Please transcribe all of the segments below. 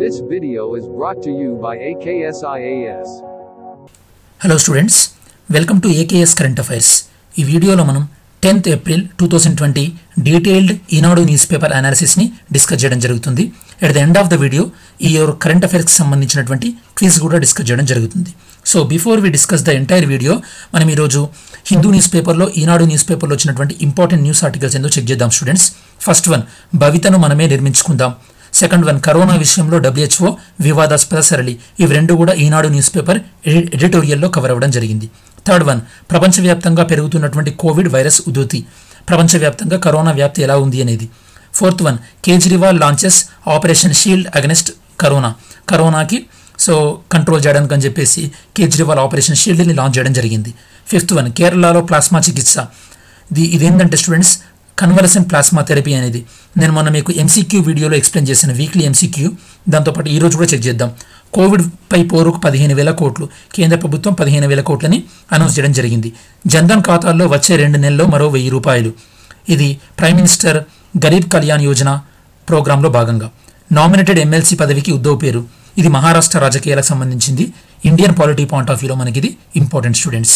This video is brought to you by AKSIAS. Hello students welcome to AKS current affairs ఈ వీడియోలో మనం tenth April two thousand twenty detailed Eenadu newspaper అనాలిసిస్ని discuss చేయడం జరుగుతుంది at the end of the video ఈ your current అఫైర్స్కి సంబంధించినటువంటి quiz కూడా డిస్కస్ చేయడం జరుగుతుంది so before we discuss the entire video మనం ఈరోజు హిందూ న్యూస్ పేపర్లో ఈనాడు న్యూస్ పేపర్లో వచ్చినటువంటి ఇంపార్టెంట్ న్యూస్ ఆర్టికల్స్ ఏందో చెక్ చేద్దాం స్టూడెంట్స్ ఫస్ట్ వన్ భవితను మనమే నిర్మించుకుందాం సెకండ్ వన్ కరోనా విషయంలో డబ్ల్యూహెచ్ఓ వివాదాస్పద సరళి ఇవి రెండు కూడా ఈనాడు న్యూస్ పేపర్ ఎడి- ఎడిటోరియల్లో కవర్ అవ్వడం జరిగింది థర్డ్ వన్ ప్రపంచవ్యాప్తంగా పెరుగుతున్నటువంటి కోవిడ్ వైరస్ ఉధృతి ప్రపంచవ్యాప్తంగా కరోనా వ్యాప్తి ఎలా ఉంది అనేది fourth one Kejriwal launches operation shield against corona కరోనాకి సో కంట్రోల్ చేయడానికి అని చెప్పేసి కేజ్రీవాల్ ఆపరేషన్ షీల్డ్ని లాంచ్ చేయడం జరిగింది ఫిఫ్త్ వన్ కేరళలో ప్లాస్మా చికిత్స ఇది ఇదేంటంటే స్టూడెంట్స్ కన్వలసెంట్ ప్లాస్మా థెరపీ అనేది నేను మొన్న మీకు ఎంసీక్యూ వీడియోలో ఎక్స్ప్లెయిన్ చేసిన వీక్లీ ఎంసీక్యూ దాంతోపాటు ఈ రోజు కూడా చెక్ చేద్దాం కోవిడ్ పై పోరుకు పదిహేను వేల కోట్లు కేంద్ర ప్రభుత్వం పదిహేను వేల కోట్లని అనౌన్స్ చేయడం జరిగింది జన్ధన్ ఖాతాల్లో వచ్చే రెండు నెలల్లో మరో వెయ్యి రూపాయలు ఇది ప్రైమ్ మినిస్టర్ గరీబ్ కళ్యాణ్ యోజన ప్రోగ్రాంలో భాగంగా నామినేటెడ్ ఎమ్మెల్సీ పదవికి ఉద్దవ్ పేరు ఇది మహారాష్ట్ర రాజకీయాలకు సంబంధించింది ఇండియన్ పాలిటీ పాయింట్ ఆఫ్ వ్యూలో మనకి ఇది ఇంపార్టెంట్ స్టూడెంట్స్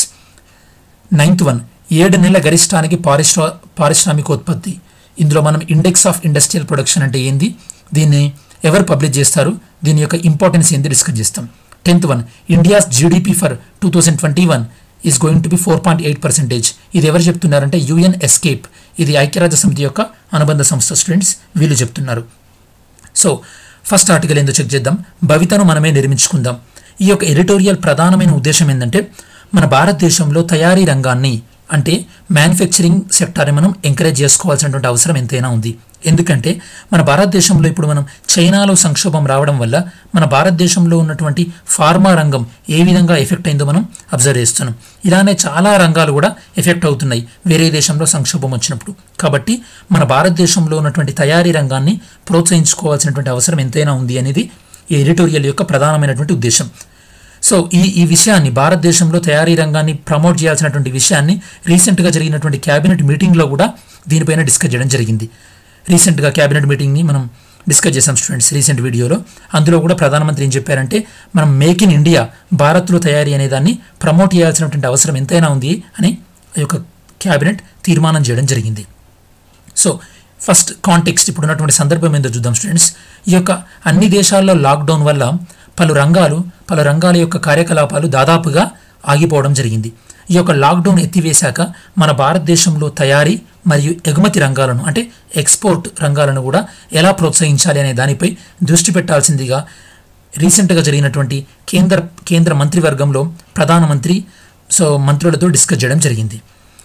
నైన్త్ వన్ ఏడు నెలల గరిష్టానికి పారిశ్రా పారిశ్రామికోత్పత్తి ఇందులో మనం ఇండెక్స్ ఆఫ్ ఇండస్ట్రియల్ ప్రొడక్షన్ అంటే ఏంది దీన్ని ఎవరు పబ్లిష్ చేస్తారు దీని యొక్క ఇంపార్టెన్స్ ఏంది డిస్కస్ చేస్తాం tenth one India's GDP for two thousand twenty one is going to be four point eight percentage ఇది ఎవరు చెప్తున్నారంటే యుఎన్ ఎస్కేప్ ఇది ఐక్యరాజ్య సమితి యొక్క అనుబంధ సంస్థ స్టూడెంట్స్ వీళ్ళు చెప్తున్నారు సో ఫస్ట్ ఆర్టికల్ ఏందో చెక్ చేద్దాం భవితను మనమే నిర్మించుకుందాం ఈ యొక్క ఎడిటోరియల్ ప్రధానమైన ఉద్దేశం ఏంటంటే మన భారతదేశంలో తయారీ రంగాన్ని అంటే మ్యానుఫ్యాక్చరింగ్ సెక్టార్ని మనం ఎంకరేజ్ చేసుకోవాల్సినటువంటి అవసరం ఎంతైనా ఉంది ఎందుకంటే మన భారతదేశంలో ఇప్పుడు మనం చైనాలో సంక్షోభం రావడం వల్ల మన భారతదేశంలో ఉన్నటువంటి ఫార్మా రంగం ఏ విధంగా ఎఫెక్ట్ అయిందో మనం అబ్జర్వ్ చేస్తున్నాం ఇలానే చాలా రంగాలు కూడా ఎఫెక్ట్ అవుతున్నాయి వేరే దేశంలో సంక్షోభం వచ్చినప్పుడు కాబట్టి మన భారతదేశంలో ఉన్నటువంటి తయారీ రంగాన్ని ప్రోత్సహించుకోవాల్సినటువంటి అవసరం ఎంతైనా ఉంది అనేది ఈ ఎడిటోరియల్ యొక్క ప్రధానమైనటువంటి ఉద్దేశం సో ఈ ఈ విషయాన్ని భారతదేశంలో తయారీ రంగాన్ని ప్రమోట్ చేయాల్సినటువంటి విషయాన్ని రీసెంట్గా జరిగినటువంటి క్యాబినెట్ మీటింగ్లో కూడా దీనిపైన డిస్కస్ చేయడం జరిగింది రీసెంట్గా క్యాబినెట్ మీటింగ్ని మనం డిస్కస్ చేసాం స్టూడెంట్స్ రీసెంట్ వీడియోలో అందులో కూడా ప్రధానమంత్రి ఏం చెప్పారంటే మనం మేక్ ఇన్ ఇండియా భారత్లో తయారీ అనే దాన్ని ప్రమోట్ చేయాల్సినటువంటి అవసరం ఎంతైనా ఉంది అని ఆ యొక్క క్యాబినెట్ తీర్మానం చేయడం జరిగింది సో ఫస్ట్ కాంటెక్స్ట్ ఇప్పుడు ఉన్నటువంటి సందర్భం ఏందో చూద్దాం స్టూడెంట్స్ ఈ యొక్క అన్ని దేశాల్లో లాక్డౌన్ వల్ల పలు రంగాలు పలు రంగాల యొక్క కార్యకలాపాలు దాదాపుగా ఆగిపోవడం జరిగింది ఈ యొక్క లాక్డౌన్ ఎత్తివేశాక మన భారతదేశంలో తయారీ మరియు ఎగుమతి రంగాలను అంటే ఎక్స్పోర్ట్ రంగాలను కూడా ఎలా ప్రోత్సహించాలి అనే దానిపై దృష్టి పెట్టాల్సిందిగా రీసెంట్గా జరిగినటువంటి కేంద్ర కేంద్ర మంత్రివర్గంలో ప్రధానమంత్రి సో మంత్రులతో డిస్కస్ చేయడం జరిగింది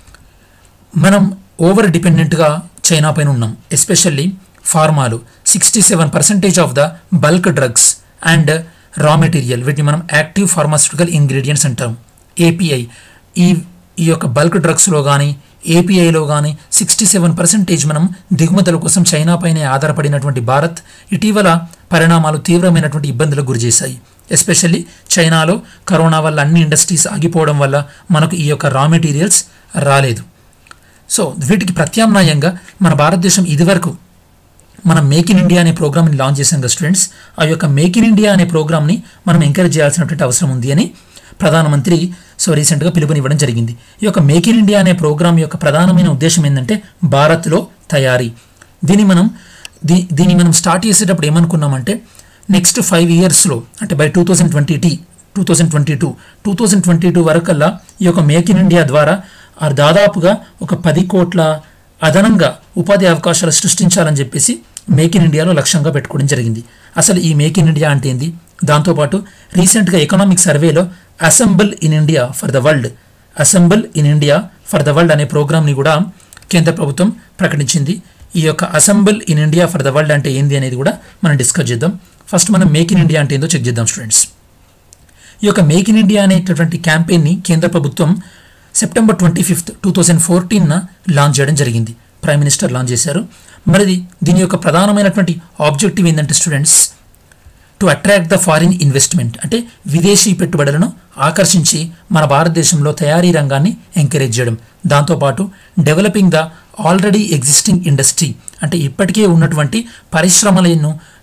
మనం ఓవర్ డిపెండెంట్గా చైనా పైన ఉన్నాం ఎస్పెషల్లీ ఫార్మాలు sixty seven percentage of the bulk drugs and raw material వీటిని మనం యాక్టివ్ ఫార్మాస్యూటికల్ ఇంగ్రీడియంట్స్ అంటాం ఏపీఐ ఈ ఈ యొక్క బల్క్ డ్రగ్స్లో కానీ ఏపీఐలో కానీ సిక్స్టీ సెవెన్ పర్సెంటేజ్ మనం దిగుమతుల కోసం చైనా పైనే ఆధారపడినటువంటి భారత్ ఇటీవల పరిణామాలు తీవ్రమైనటువంటి ఇబ్బందులకు గురిచేశాయి ఎస్పెషల్లీ చైనాలో కరోనా వల్ల అన్ని ఇండస్ట్రీస్ ఆగిపోవడం వల్ల మనకు ఈ యొక్క రా మెటీరియల్స్ రాలేదు సో వీటికి ప్రత్యామ్నాయంగా మన భారతదేశం ఇదివరకు మనం మేక్ ఇన్ ఇండియా అనే ప్రోగ్రామ్ని లాంచ్ చేశాం కదా స్టూడెంట్స్ ఆ యొక్క మేక్ ఇన్ ఇండియా అనే ప్రోగ్రామ్ని మనం ఎంకరేజ్ చేయాల్సినటువంటి అవసరం ఉంది అని ప్రధానమంత్రి సో రీసెంట్గా పిలుపునివ్వడం జరిగింది ఈ యొక్క మేక్ ఇన్ ఇండియా అనే ప్రోగ్రామ్ యొక్క ప్రధానమైన ఉద్దేశం ఏంటంటే భారత్లో తయారీ దీన్ని మనం దీ దీన్ని మనం స్టార్ట్ చేసేటప్పుడు ఏమనుకున్నామంటే నెక్స్ట్ ఫైవ్ ఇయర్స్లో అంటే బై టూ థౌజండ్ ట్వంటీ టీ two thousand twenty two two thousand twenty two వరకల్లా ఈ యొక్క మేక్ ఇన్ ఇండియా ద్వారా ఆ దాదాపుగా ఒక పది కోట్ల అదనంగా ఉపాధి అవకాశాలు సృష్టించాలని చెప్పేసి మేక్ ఇన్ ఇండియాలో లక్ష్యంగా పెట్టుకోవడం జరిగింది అసలు ఈ మేక్ ఇన్ ఇండియా అంటే ఏంది దాంతోపాటు రీసెంట్గా ఎకనామిక్ సర్వేలో assemble in India for the world assemble in India for the world అనే ప్రోగ్రామ్ని కూడా కేంద్ర ప్రభుత్వం ప్రకటించింది ఈ యొక్క assemble in India for the world అంటే ఏంది అనేది కూడా మనం డిస్కస్ చేద్దాం ఫస్ట్ మనం మేక్ ఇన్ ఇండియా అంటే ఏందో చెక్ చేద్దాం స్టూడెంట్స్ ఈ యొక్క మేక్ ఇన్ ఇండియా అనేటటువంటి క్యాంపెయిన్ని కేంద్ర ప్రభుత్వం September twenty fifth two thousand ఫోర్టీన్న లాంచ్ చేయడం జరిగింది ప్రైమ్ మినిస్టర్ లాంచ్ చేశారు మరి దీని యొక్క ప్రధానమైనటువంటి ఆబ్జెక్టివ్ ఏంటంటే students to attract the foreign investment అంటే విదేశీ పెట్టుబడులను ఆకర్షించి మన భారతదేశంలో తయారీ రంగాన్ని ఎంకరేజ్ చేయడం దాంతోపాటు developing the already existing industry అంటే ఇప్పటికే ఉన్నటువంటి పరిశ్రమలను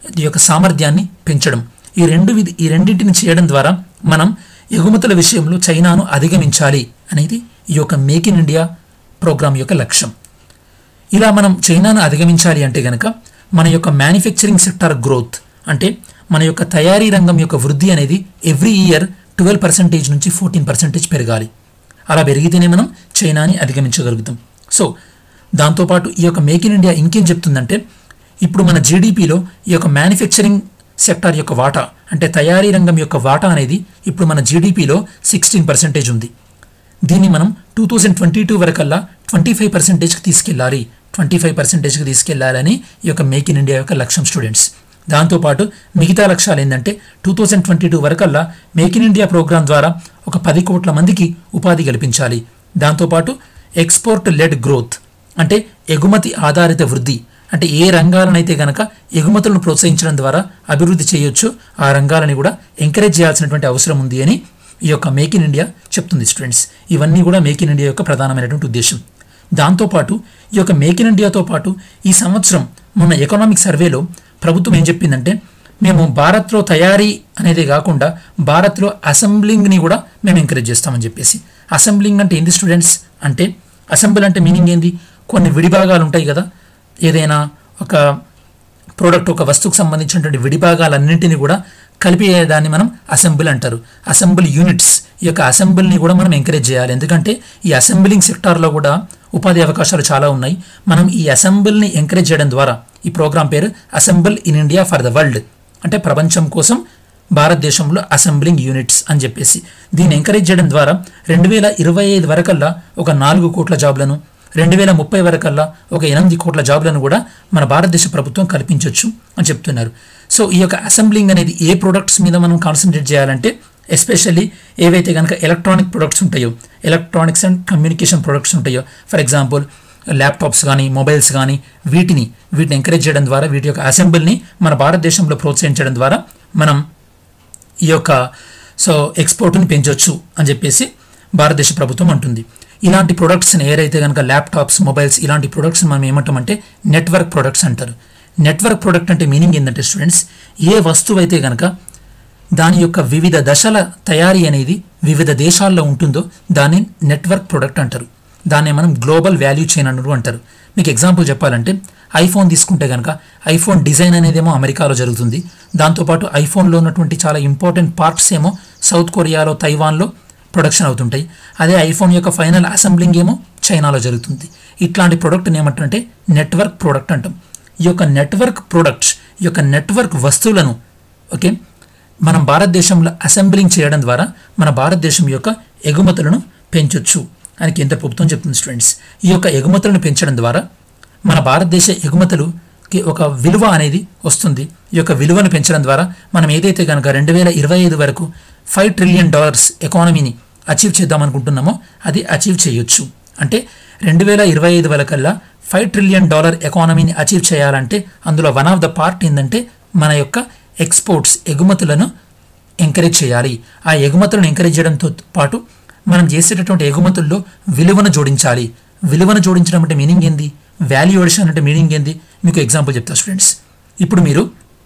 ఈ యొక్క సామర్థ్యాన్ని పెంచడం ఈ రెండు విధి ఈ రెండింటిని చేయడం ద్వారా మనం ఎగుమతుల విషయంలో చైనాను అధిగమించాలి అనేది ఈ యొక్క మేక్ ఇన్ ఇండియా ప్రోగ్రాం యొక్క లక్ష్యం ఇలా మనం చైనాను అధిగమించాలి అంటే గనక మన యొక్క మ్యానుఫ్యాక్చరింగ్ సెక్టార్ గ్రోత్ అంటే మన యొక్క తయారీ రంగం యొక్క వృద్ధి అనేది ఎవ్రీ ఇయర్ ట్వెల్వ్ పర్సెంటేజ్ నుంచి ఫోర్టీన్ పర్సెంటేజ్ పెరగాలి అలా పెరిగితేనే మనం చైనాని అధిగమించగలుగుతాం సో దాంతోపాటు ఈ యొక్క మేక్ ఇన్ ఇండియా ఇంకేం చెప్తుందంటే ఇప్పుడు మన జీడిపిలో ఈ యొక్క మ్యానుఫ్యాక్చరింగ్ సెక్టార్ యొక్క వాటా అంటే తయారీ రంగం యొక్క వాటా అనేది ఇప్పుడు మన జీడిపిలో సిక్స్టీన్ పర్సెంటేజ్ ఉంది దీన్ని మనం టూ థౌజండ్ ట్వంటీ టూ వరకల్లా ట్వంటీ ఫైవ్ పర్సెంటేజ్కి తీసుకెళ్ళాలి ట్వంటీ ఫైవ్ పర్సెంటేజ్కి తీసుకెళ్లాలని ఈ యొక్క మేక్ ఇన్ ఇండియా యొక్క లక్ష్యం స్టూడెంట్స్ దాంతోపాటు మిగతా లక్ష్యాలు ఏంటంటే టూ థౌజండ్ ట్వంటీ టూ వరకల్లా మేక్ ఇన్ ఇండియా ప్రోగ్రాం ద్వారా ఒక పది కోట్ల మందికి ఉపాధి కల్పించాలి దాంతోపాటు ఎక్స్పోర్ట్ లెడ్ గ్రోత్ అంటే ఎగుమతి ఆధారిత వృద్ధి అంటే ఏ రంగాలనైతే గనక ఎగుమతులను ప్రోత్సహించడం ద్వారా అభివృద్ధి చేయొచ్చో ఆ రంగాలని కూడా ఎంకరేజ్ చేయాల్సినటువంటి అవసరం ఉంది అని ఈ యొక్క మేక్ ఇన్ ఇండియా చెప్తుంది స్టూడెంట్స్ ఇవన్నీ కూడా మేక్ ఇన్ ఇండియా యొక్క ప్రధానమైనటువంటి ఉద్దేశం దాంతోపాటు ఈ యొక్క మేక్ ఇన్ ఇండియాతో పాటు ఈ సంవత్సరం మొన్న ఎకనామిక్ సర్వేలో ప్రభుత్వం ఏం చెప్పిందంటే మేము భారత్లో తయారీ అనేది కాకుండా భారత్లో అసెంబ్లింగ్ని కూడా మేము ఎంకరేజ్ చేస్తామని చెప్పేసి అసెంబ్లింగ్ అంటే ఏంది స్టూడెంట్స్ అంటే అసెంబ్ల్ అంటే మీనింగ్ ఏంది కొన్ని విడిభాగాలు ఉంటాయి కదా ఏదైనా ఒక ప్రోడక్ట్ ఒక వస్తువుకు సంబంధించినటువంటి విడిభాగాలన్నింటినీ కూడా కలిపి దాన్ని మనం అసెంబుల్ అంటారు అసెంబుల్ యూనిట్స్ ఈ యొక్క అసెంబుల్ని కూడా మనం ఎంకరేజ్ చేయాలి ఎందుకంటే ఈ అసెంబ్లింగ్ సెక్టార్లో కూడా ఉపాధి అవకాశాలు చాలా ఉన్నాయి మనం ఈ అసెంబుల్ని ఎంకరేజ్ చేయడం ద్వారా ఈ ప్రోగ్రాం పేరు assemble in India for the world అంటే ప్రపంచం కోసం భారతదేశంలో అసెంబ్లింగ్ యూనిట్స్ అని చెప్పేసి దీన్ని ఎంకరేజ్ చేయడం ద్వారా రెండు వేల ఇరవై ఐదు వరకల్లా ఒక నాలుగు కోట్ల జాబ్లను రెండు వేల ముప్పై వరకల్లా ఒక ఎనిమిది కోట్ల జాబ్లను కూడా మన భారతదేశ ప్రభుత్వం కల్పించవచ్చు అని చెప్తున్నారు సో ఈ యొక్క అసెంబ్లింగ్ అనేది ఏ ప్రొడక్ట్స్ మీద మనం కాన్సన్ట్రేట్ చేయాలంటే ఎస్పెషల్లీ ఏవైతే కనుక ఎలక్ట్రానిక్ ప్రొడక్ట్స్ ఉంటాయో ఎలక్ట్రానిక్స్ అండ్ కమ్యూనికేషన్ ప్రొడక్ట్స్ ఉంటాయో ఫర్ ఎగ్జాంపుల్ ల్యాప్టాప్స్ కానీ మొబైల్స్ కానీ వీటిని వీటిని ఎంకరేజ్ చేయడం ద్వారా వీటి యొక్క అసెంబ్లీని మన భారతదేశంలో ప్రోత్సహించడం ద్వారా మనం ఈ యొక్క సో ఎక్స్పోర్ట్ని పెంచవచ్చు అని చెప్పేసి భారతదేశ ప్రభుత్వం అంటుంది ఇలాంటి ప్రొడక్ట్స్ని ఏదైతే కనుక ల్యాప్టాప్స్ మొబైల్స్ ఇలాంటి ప్రొడక్ట్స్ మనం ఏమంటామంటే నెట్వర్క్ ప్రొడక్ట్స్ అంటారు నెట్వర్క్ ప్రొడక్ట్ అంటే మీనింగ్ ఏంటంటే స్టూడెంట్స్ ఏ వస్తువు అయితే కనుక దాని యొక్క వివిధ దశల తయారీ అనేది వివిధ దేశాల్లో ఉంటుందో దాన్ని నెట్వర్క్ ప్రొడక్ట్ అంటారు దాన్ని మనం గ్లోబల్ వాల్యూ చైన్ అన్నారు అంటారు మీకు ఎగ్జాంపుల్ చెప్పాలంటే ఐఫోన్ తీసుకుంటే కనుక ఐఫోన్ డిజైన్ అనేదేమో అమెరికాలో జరుగుతుంది దాంతోపాటు ఐఫోన్లో ఉన్నటువంటి చాలా ఇంపార్టెంట్ పార్ట్స్ ఏమో సౌత్ కొరియాలో తైవాన్లో ప్రొడక్షన్ అవుతుంటాయి అదే ఐఫోన్ యొక్క ఫైనల్ అసెంబ్లింగ్ ఏమో చైనాలో జరుగుతుంది ఇట్లాంటి ప్రోడక్ట్ని ఏమంటారంటే నెట్వర్క్ ప్రోడక్ట్ అంటాం ఈ యొక్క నెట్వర్క్ ప్రోడక్ట్స్ ఈ యొక్క నెట్వర్క్ వస్తువులను ఓకే మనం భారతదేశంలో అసెంబ్లింగ్ చేయడం ద్వారా మన భారతదేశం యొక్క ఎగుమతులను పెంచొచ్చు అని కేంద్ర ప్రభుత్వం చెప్తుంది స్టూడెంట్స్ ఈ యొక్క ఎగుమతులను పెంచడం ద్వారా మన భారతదేశ ఎగుమతులుకి ఒక విలువ అనేది వస్తుంది ఈ యొక్క విలువను పెంచడం ద్వారా మనం ఏదైతే కనుక రెండు వేల ఇరవై ఐదు వరకు ఫైవ్ ట్రిలియన్ డాలర్స్ ఎకానమీని అచీవ్ చేద్దాం అనుకుంటున్నామో అది అచీవ్ చేయొచ్చు అంటే రెండు వేల ఇరవై ఐదు వరకల్లా ఫైవ్ ట్రిలియన్ డాలర్ ఎకానమీని అచీవ్ చేయాలంటే అందులో వన్ ఆఫ్ ద పార్ట్ ఏంటంటే మన యొక్క ఎక్స్పోర్ట్స్ ఎగుమతులను ఎంకరేజ్ చేయాలి ఆ ఎగుమతులను ఎంకరేజ్ చేయడంతో పాటు మనం చేసేటటువంటి ఎగుమతుల్లో విలువను జోడించాలి విలువను జోడించడం అంటే మీనింగ్ ఏంది వాల్యూ ఎడిషన్ అంటే మీనింగ్ ఏంది మీకు ఎగ్జాంపుల్ చెప్తా స్టూడెంట్స్ ఇప్పుడు మీరు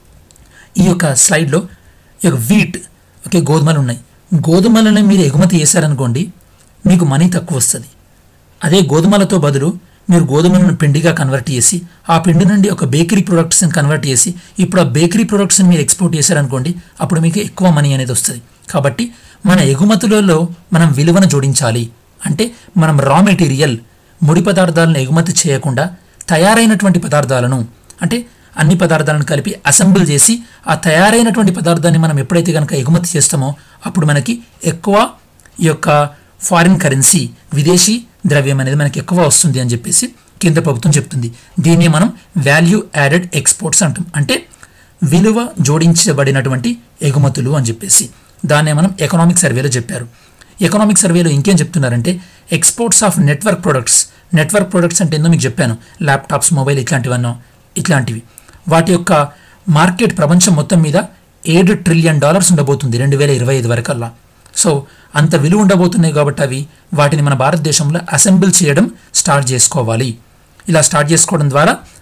ఈ యొక్క స్లైడ్లో ఈ యొక్క వీట్ ఓకే గోధుమలు ఉన్నాయి గోధుమలను మీరు ఎగుమతి చేశారనుకోండి మీకు మనీ తక్కువ వస్తుంది అదే గోధుమలతో బదులు మీరు గోధుమలను పిండిగా కన్వర్ట్ చేసి ఆ పిండి నుండి ఒక బేకరీ ప్రొడక్ట్స్ని కన్వర్ట్ చేసి ఇప్పుడు ఆ బేకరీ ప్రొడక్ట్స్ని మీరు ఎక్స్పోర్ట్ చేశారనుకోండి అప్పుడు మీకు ఎక్కువ మనీ అనేది వస్తుంది కాబట్టి మన ఎగుమతులలో మనం విలువను జోడించాలి అంటే మనం రా మెటీరియల్ ముడి పదార్థాలను ఎగుమతి చేయకుండా తయారైనటువంటి పదార్థాలను అంటే అన్ని పదార్థాలను కలిపి అసెంబుల్ చేసి ఆ తయారైనటువంటి పదార్థాన్ని మనం ఎప్పుడైతే కనుక ఎగుమతి చేస్తామో అప్పుడు మనకి ఎక్కువ ఈ యొక్క ఫారిన్ కరెన్సీ విదేశీ ద్రవ్యం అనేది మనకి ఎక్కువ వస్తుంది అని చెప్పేసి కేంద్ర ప్రభుత్వం చెప్తుంది దీన్ని మనం వాల్యూ యాడెడ్ ఎక్స్పోర్ట్స్ అంటాం అంటే విలువ జోడించబడినటువంటి ఎగుమతులు అని చెప్పేసి దాన్నే మనం ఎకనామిక్ సర్వేలో చెప్పారు ఎకనామిక్ సర్వేలో ఇంకేం చెప్తున్నారంటే exports of network products network products అంటే ఏందో మీకు చెప్పాను ల్యాప్టాప్స్ మొబైల్ ఇట్లాంటివన్నో ఇట్లాంటివి వాటి యొక్క మార్కెట్ ప్రపంచం మొత్తం మీద ఏడు ట్రిలియన్ డాలర్స్ ఉండబోతుంది రెండు వేల ఇరవై ఐదు వరకల్లా సో అంత విలువ ఉండబోతున్నాయి కాబట్టి అవి వాటిని మన భారతదేశంలో అసెంబుల్ చేయడం స్టార్ట్ చేసుకోవాలి ఇలా స్టార్ట్ చేసుకోవడం ద్వారా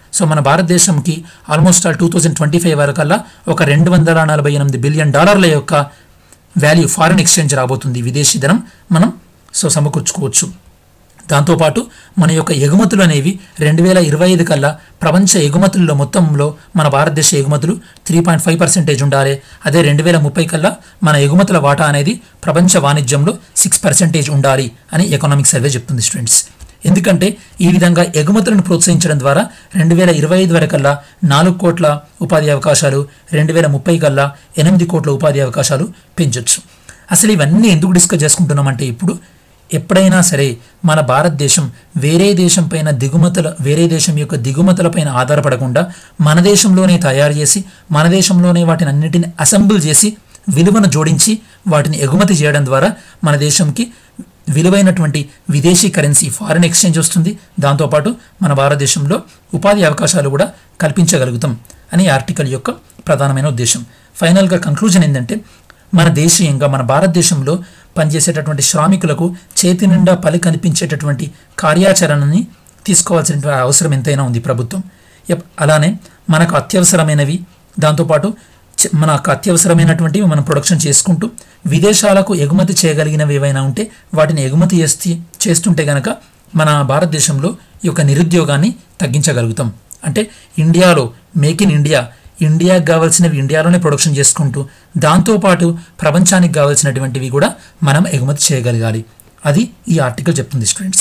సో మన భారతదేశంకి almost all two thousand twenty five వరకల్లా ఒక రెండు వందల నలభై ఎనిమిది బిలియన్ డాలర్ల యొక్క వాల్యూ ఫారిన్ ఎక్స్చేంజ్ రాబోతుంది విదేశీ ధనం మనం సో సమకూర్చుకోవచ్చు దాంతోపాటు మన యొక్క ఎగుమతులు అనేవి రెండు వేల ఇరవై ఐదు కల్లా ప్రపంచ ఎగుమతుల్లో మొత్తంలో మన భారతదేశ ఎగుమతులు త్రీ పాయింట్ ఫైవ్ పర్సెంటేజ్ ఉండాలి అదే రెండు వేల ముప్పై కల్లా మన ఎగుమతుల వాటా అనేది ప్రపంచ వాణిజ్యంలో సిక్స్ పర్సెంటేజ్ ఉండాలి అని ఎకనామిక్ సర్వే చెప్తుంది స్టూడెంట్స్ ఎందుకంటే ఈ విధంగా ఎగుమతులను ప్రోత్సహించడం ద్వారా రెండు వేల ఇరవై ఐదు వరకల్లా నాలుగు కోట్ల ఉపాధి అవకాశాలు రెండు వేల ముప్పై కల్లా ఎనిమిది కోట్ల ఉపాధి అవకాశాలు పెంచొచ్చు అసలు ఇవన్నీ ఎందుకు డిస్కస్ చేసుకుంటున్నామంటే ఇప్పుడు ఎప్పుడైనా సరే మన భారతదేశం వేరే దేశం పైన దిగుమతుల వేరే దేశం యొక్క దిగుమతుల పైన ఆధారపడకుండా మన దేశంలోనే తయారు చేసి మన దేశంలోనే వాటిని అన్నిటిని అసెంబుల్ చేసి విలువను జోడించి వాటిని ఎగుమతి చేయడం ద్వారా మన దేశంకి విలువైనటువంటి విదేశీ కరెన్సీ ఫారిన్ ఎక్స్చేంజ్ వస్తుంది దాంతోపాటు మన భారతదేశంలో ఉపాధి అవకాశాలు కూడా కల్పించగలుగుతాం అని ఈ ఆర్టికల్ యొక్క ప్రధానమైన ఉద్దేశం ఫైనల్గా కంక్లూజన్ ఏంటంటే మన దేశీయంగా మన భారతదేశంలో పనిచేసేటటువంటి శ్రామికులకు చేతి నిండా పలి కనిపించేటటువంటి కార్యాచరణని తీసుకోవాల్సిన అవసరం ఎంతైనా ఉంది ప్రభుత్వం యప్, అలానే మనకు అత్యవసరమైనవి దాంతోపాటు చ- మనకు అత్యవసరమైనటువంటివి మనం ప్రొడక్షన్ చేసుకుంటూ విదేశాలకు ఎగుమతి చేయగలిగినవి ఏవైనా ఉంటే వాటిని ఎగుమతి చేస్తే చేస్తుంటే గనక మన భారతదేశంలో ఈ యొక్క నిరుద్యోగాన్ని తగ్గించగలుగుతాం అంటే ఇండియాలో మేక్ ఇన్ ఇండియా ఇండియాకి కావాల్సినవి ఇండియాలోనే ప్రొడక్షన్ చేసుకుంటూ దాంతోపాటు ప్రపంచానికి కావాల్సినటువంటివి కూడా మనం ఎగుమతి చేయగలగాలి అది ఈ ఆర్టికల్ చెప్తుంది స్టూడెంట్స్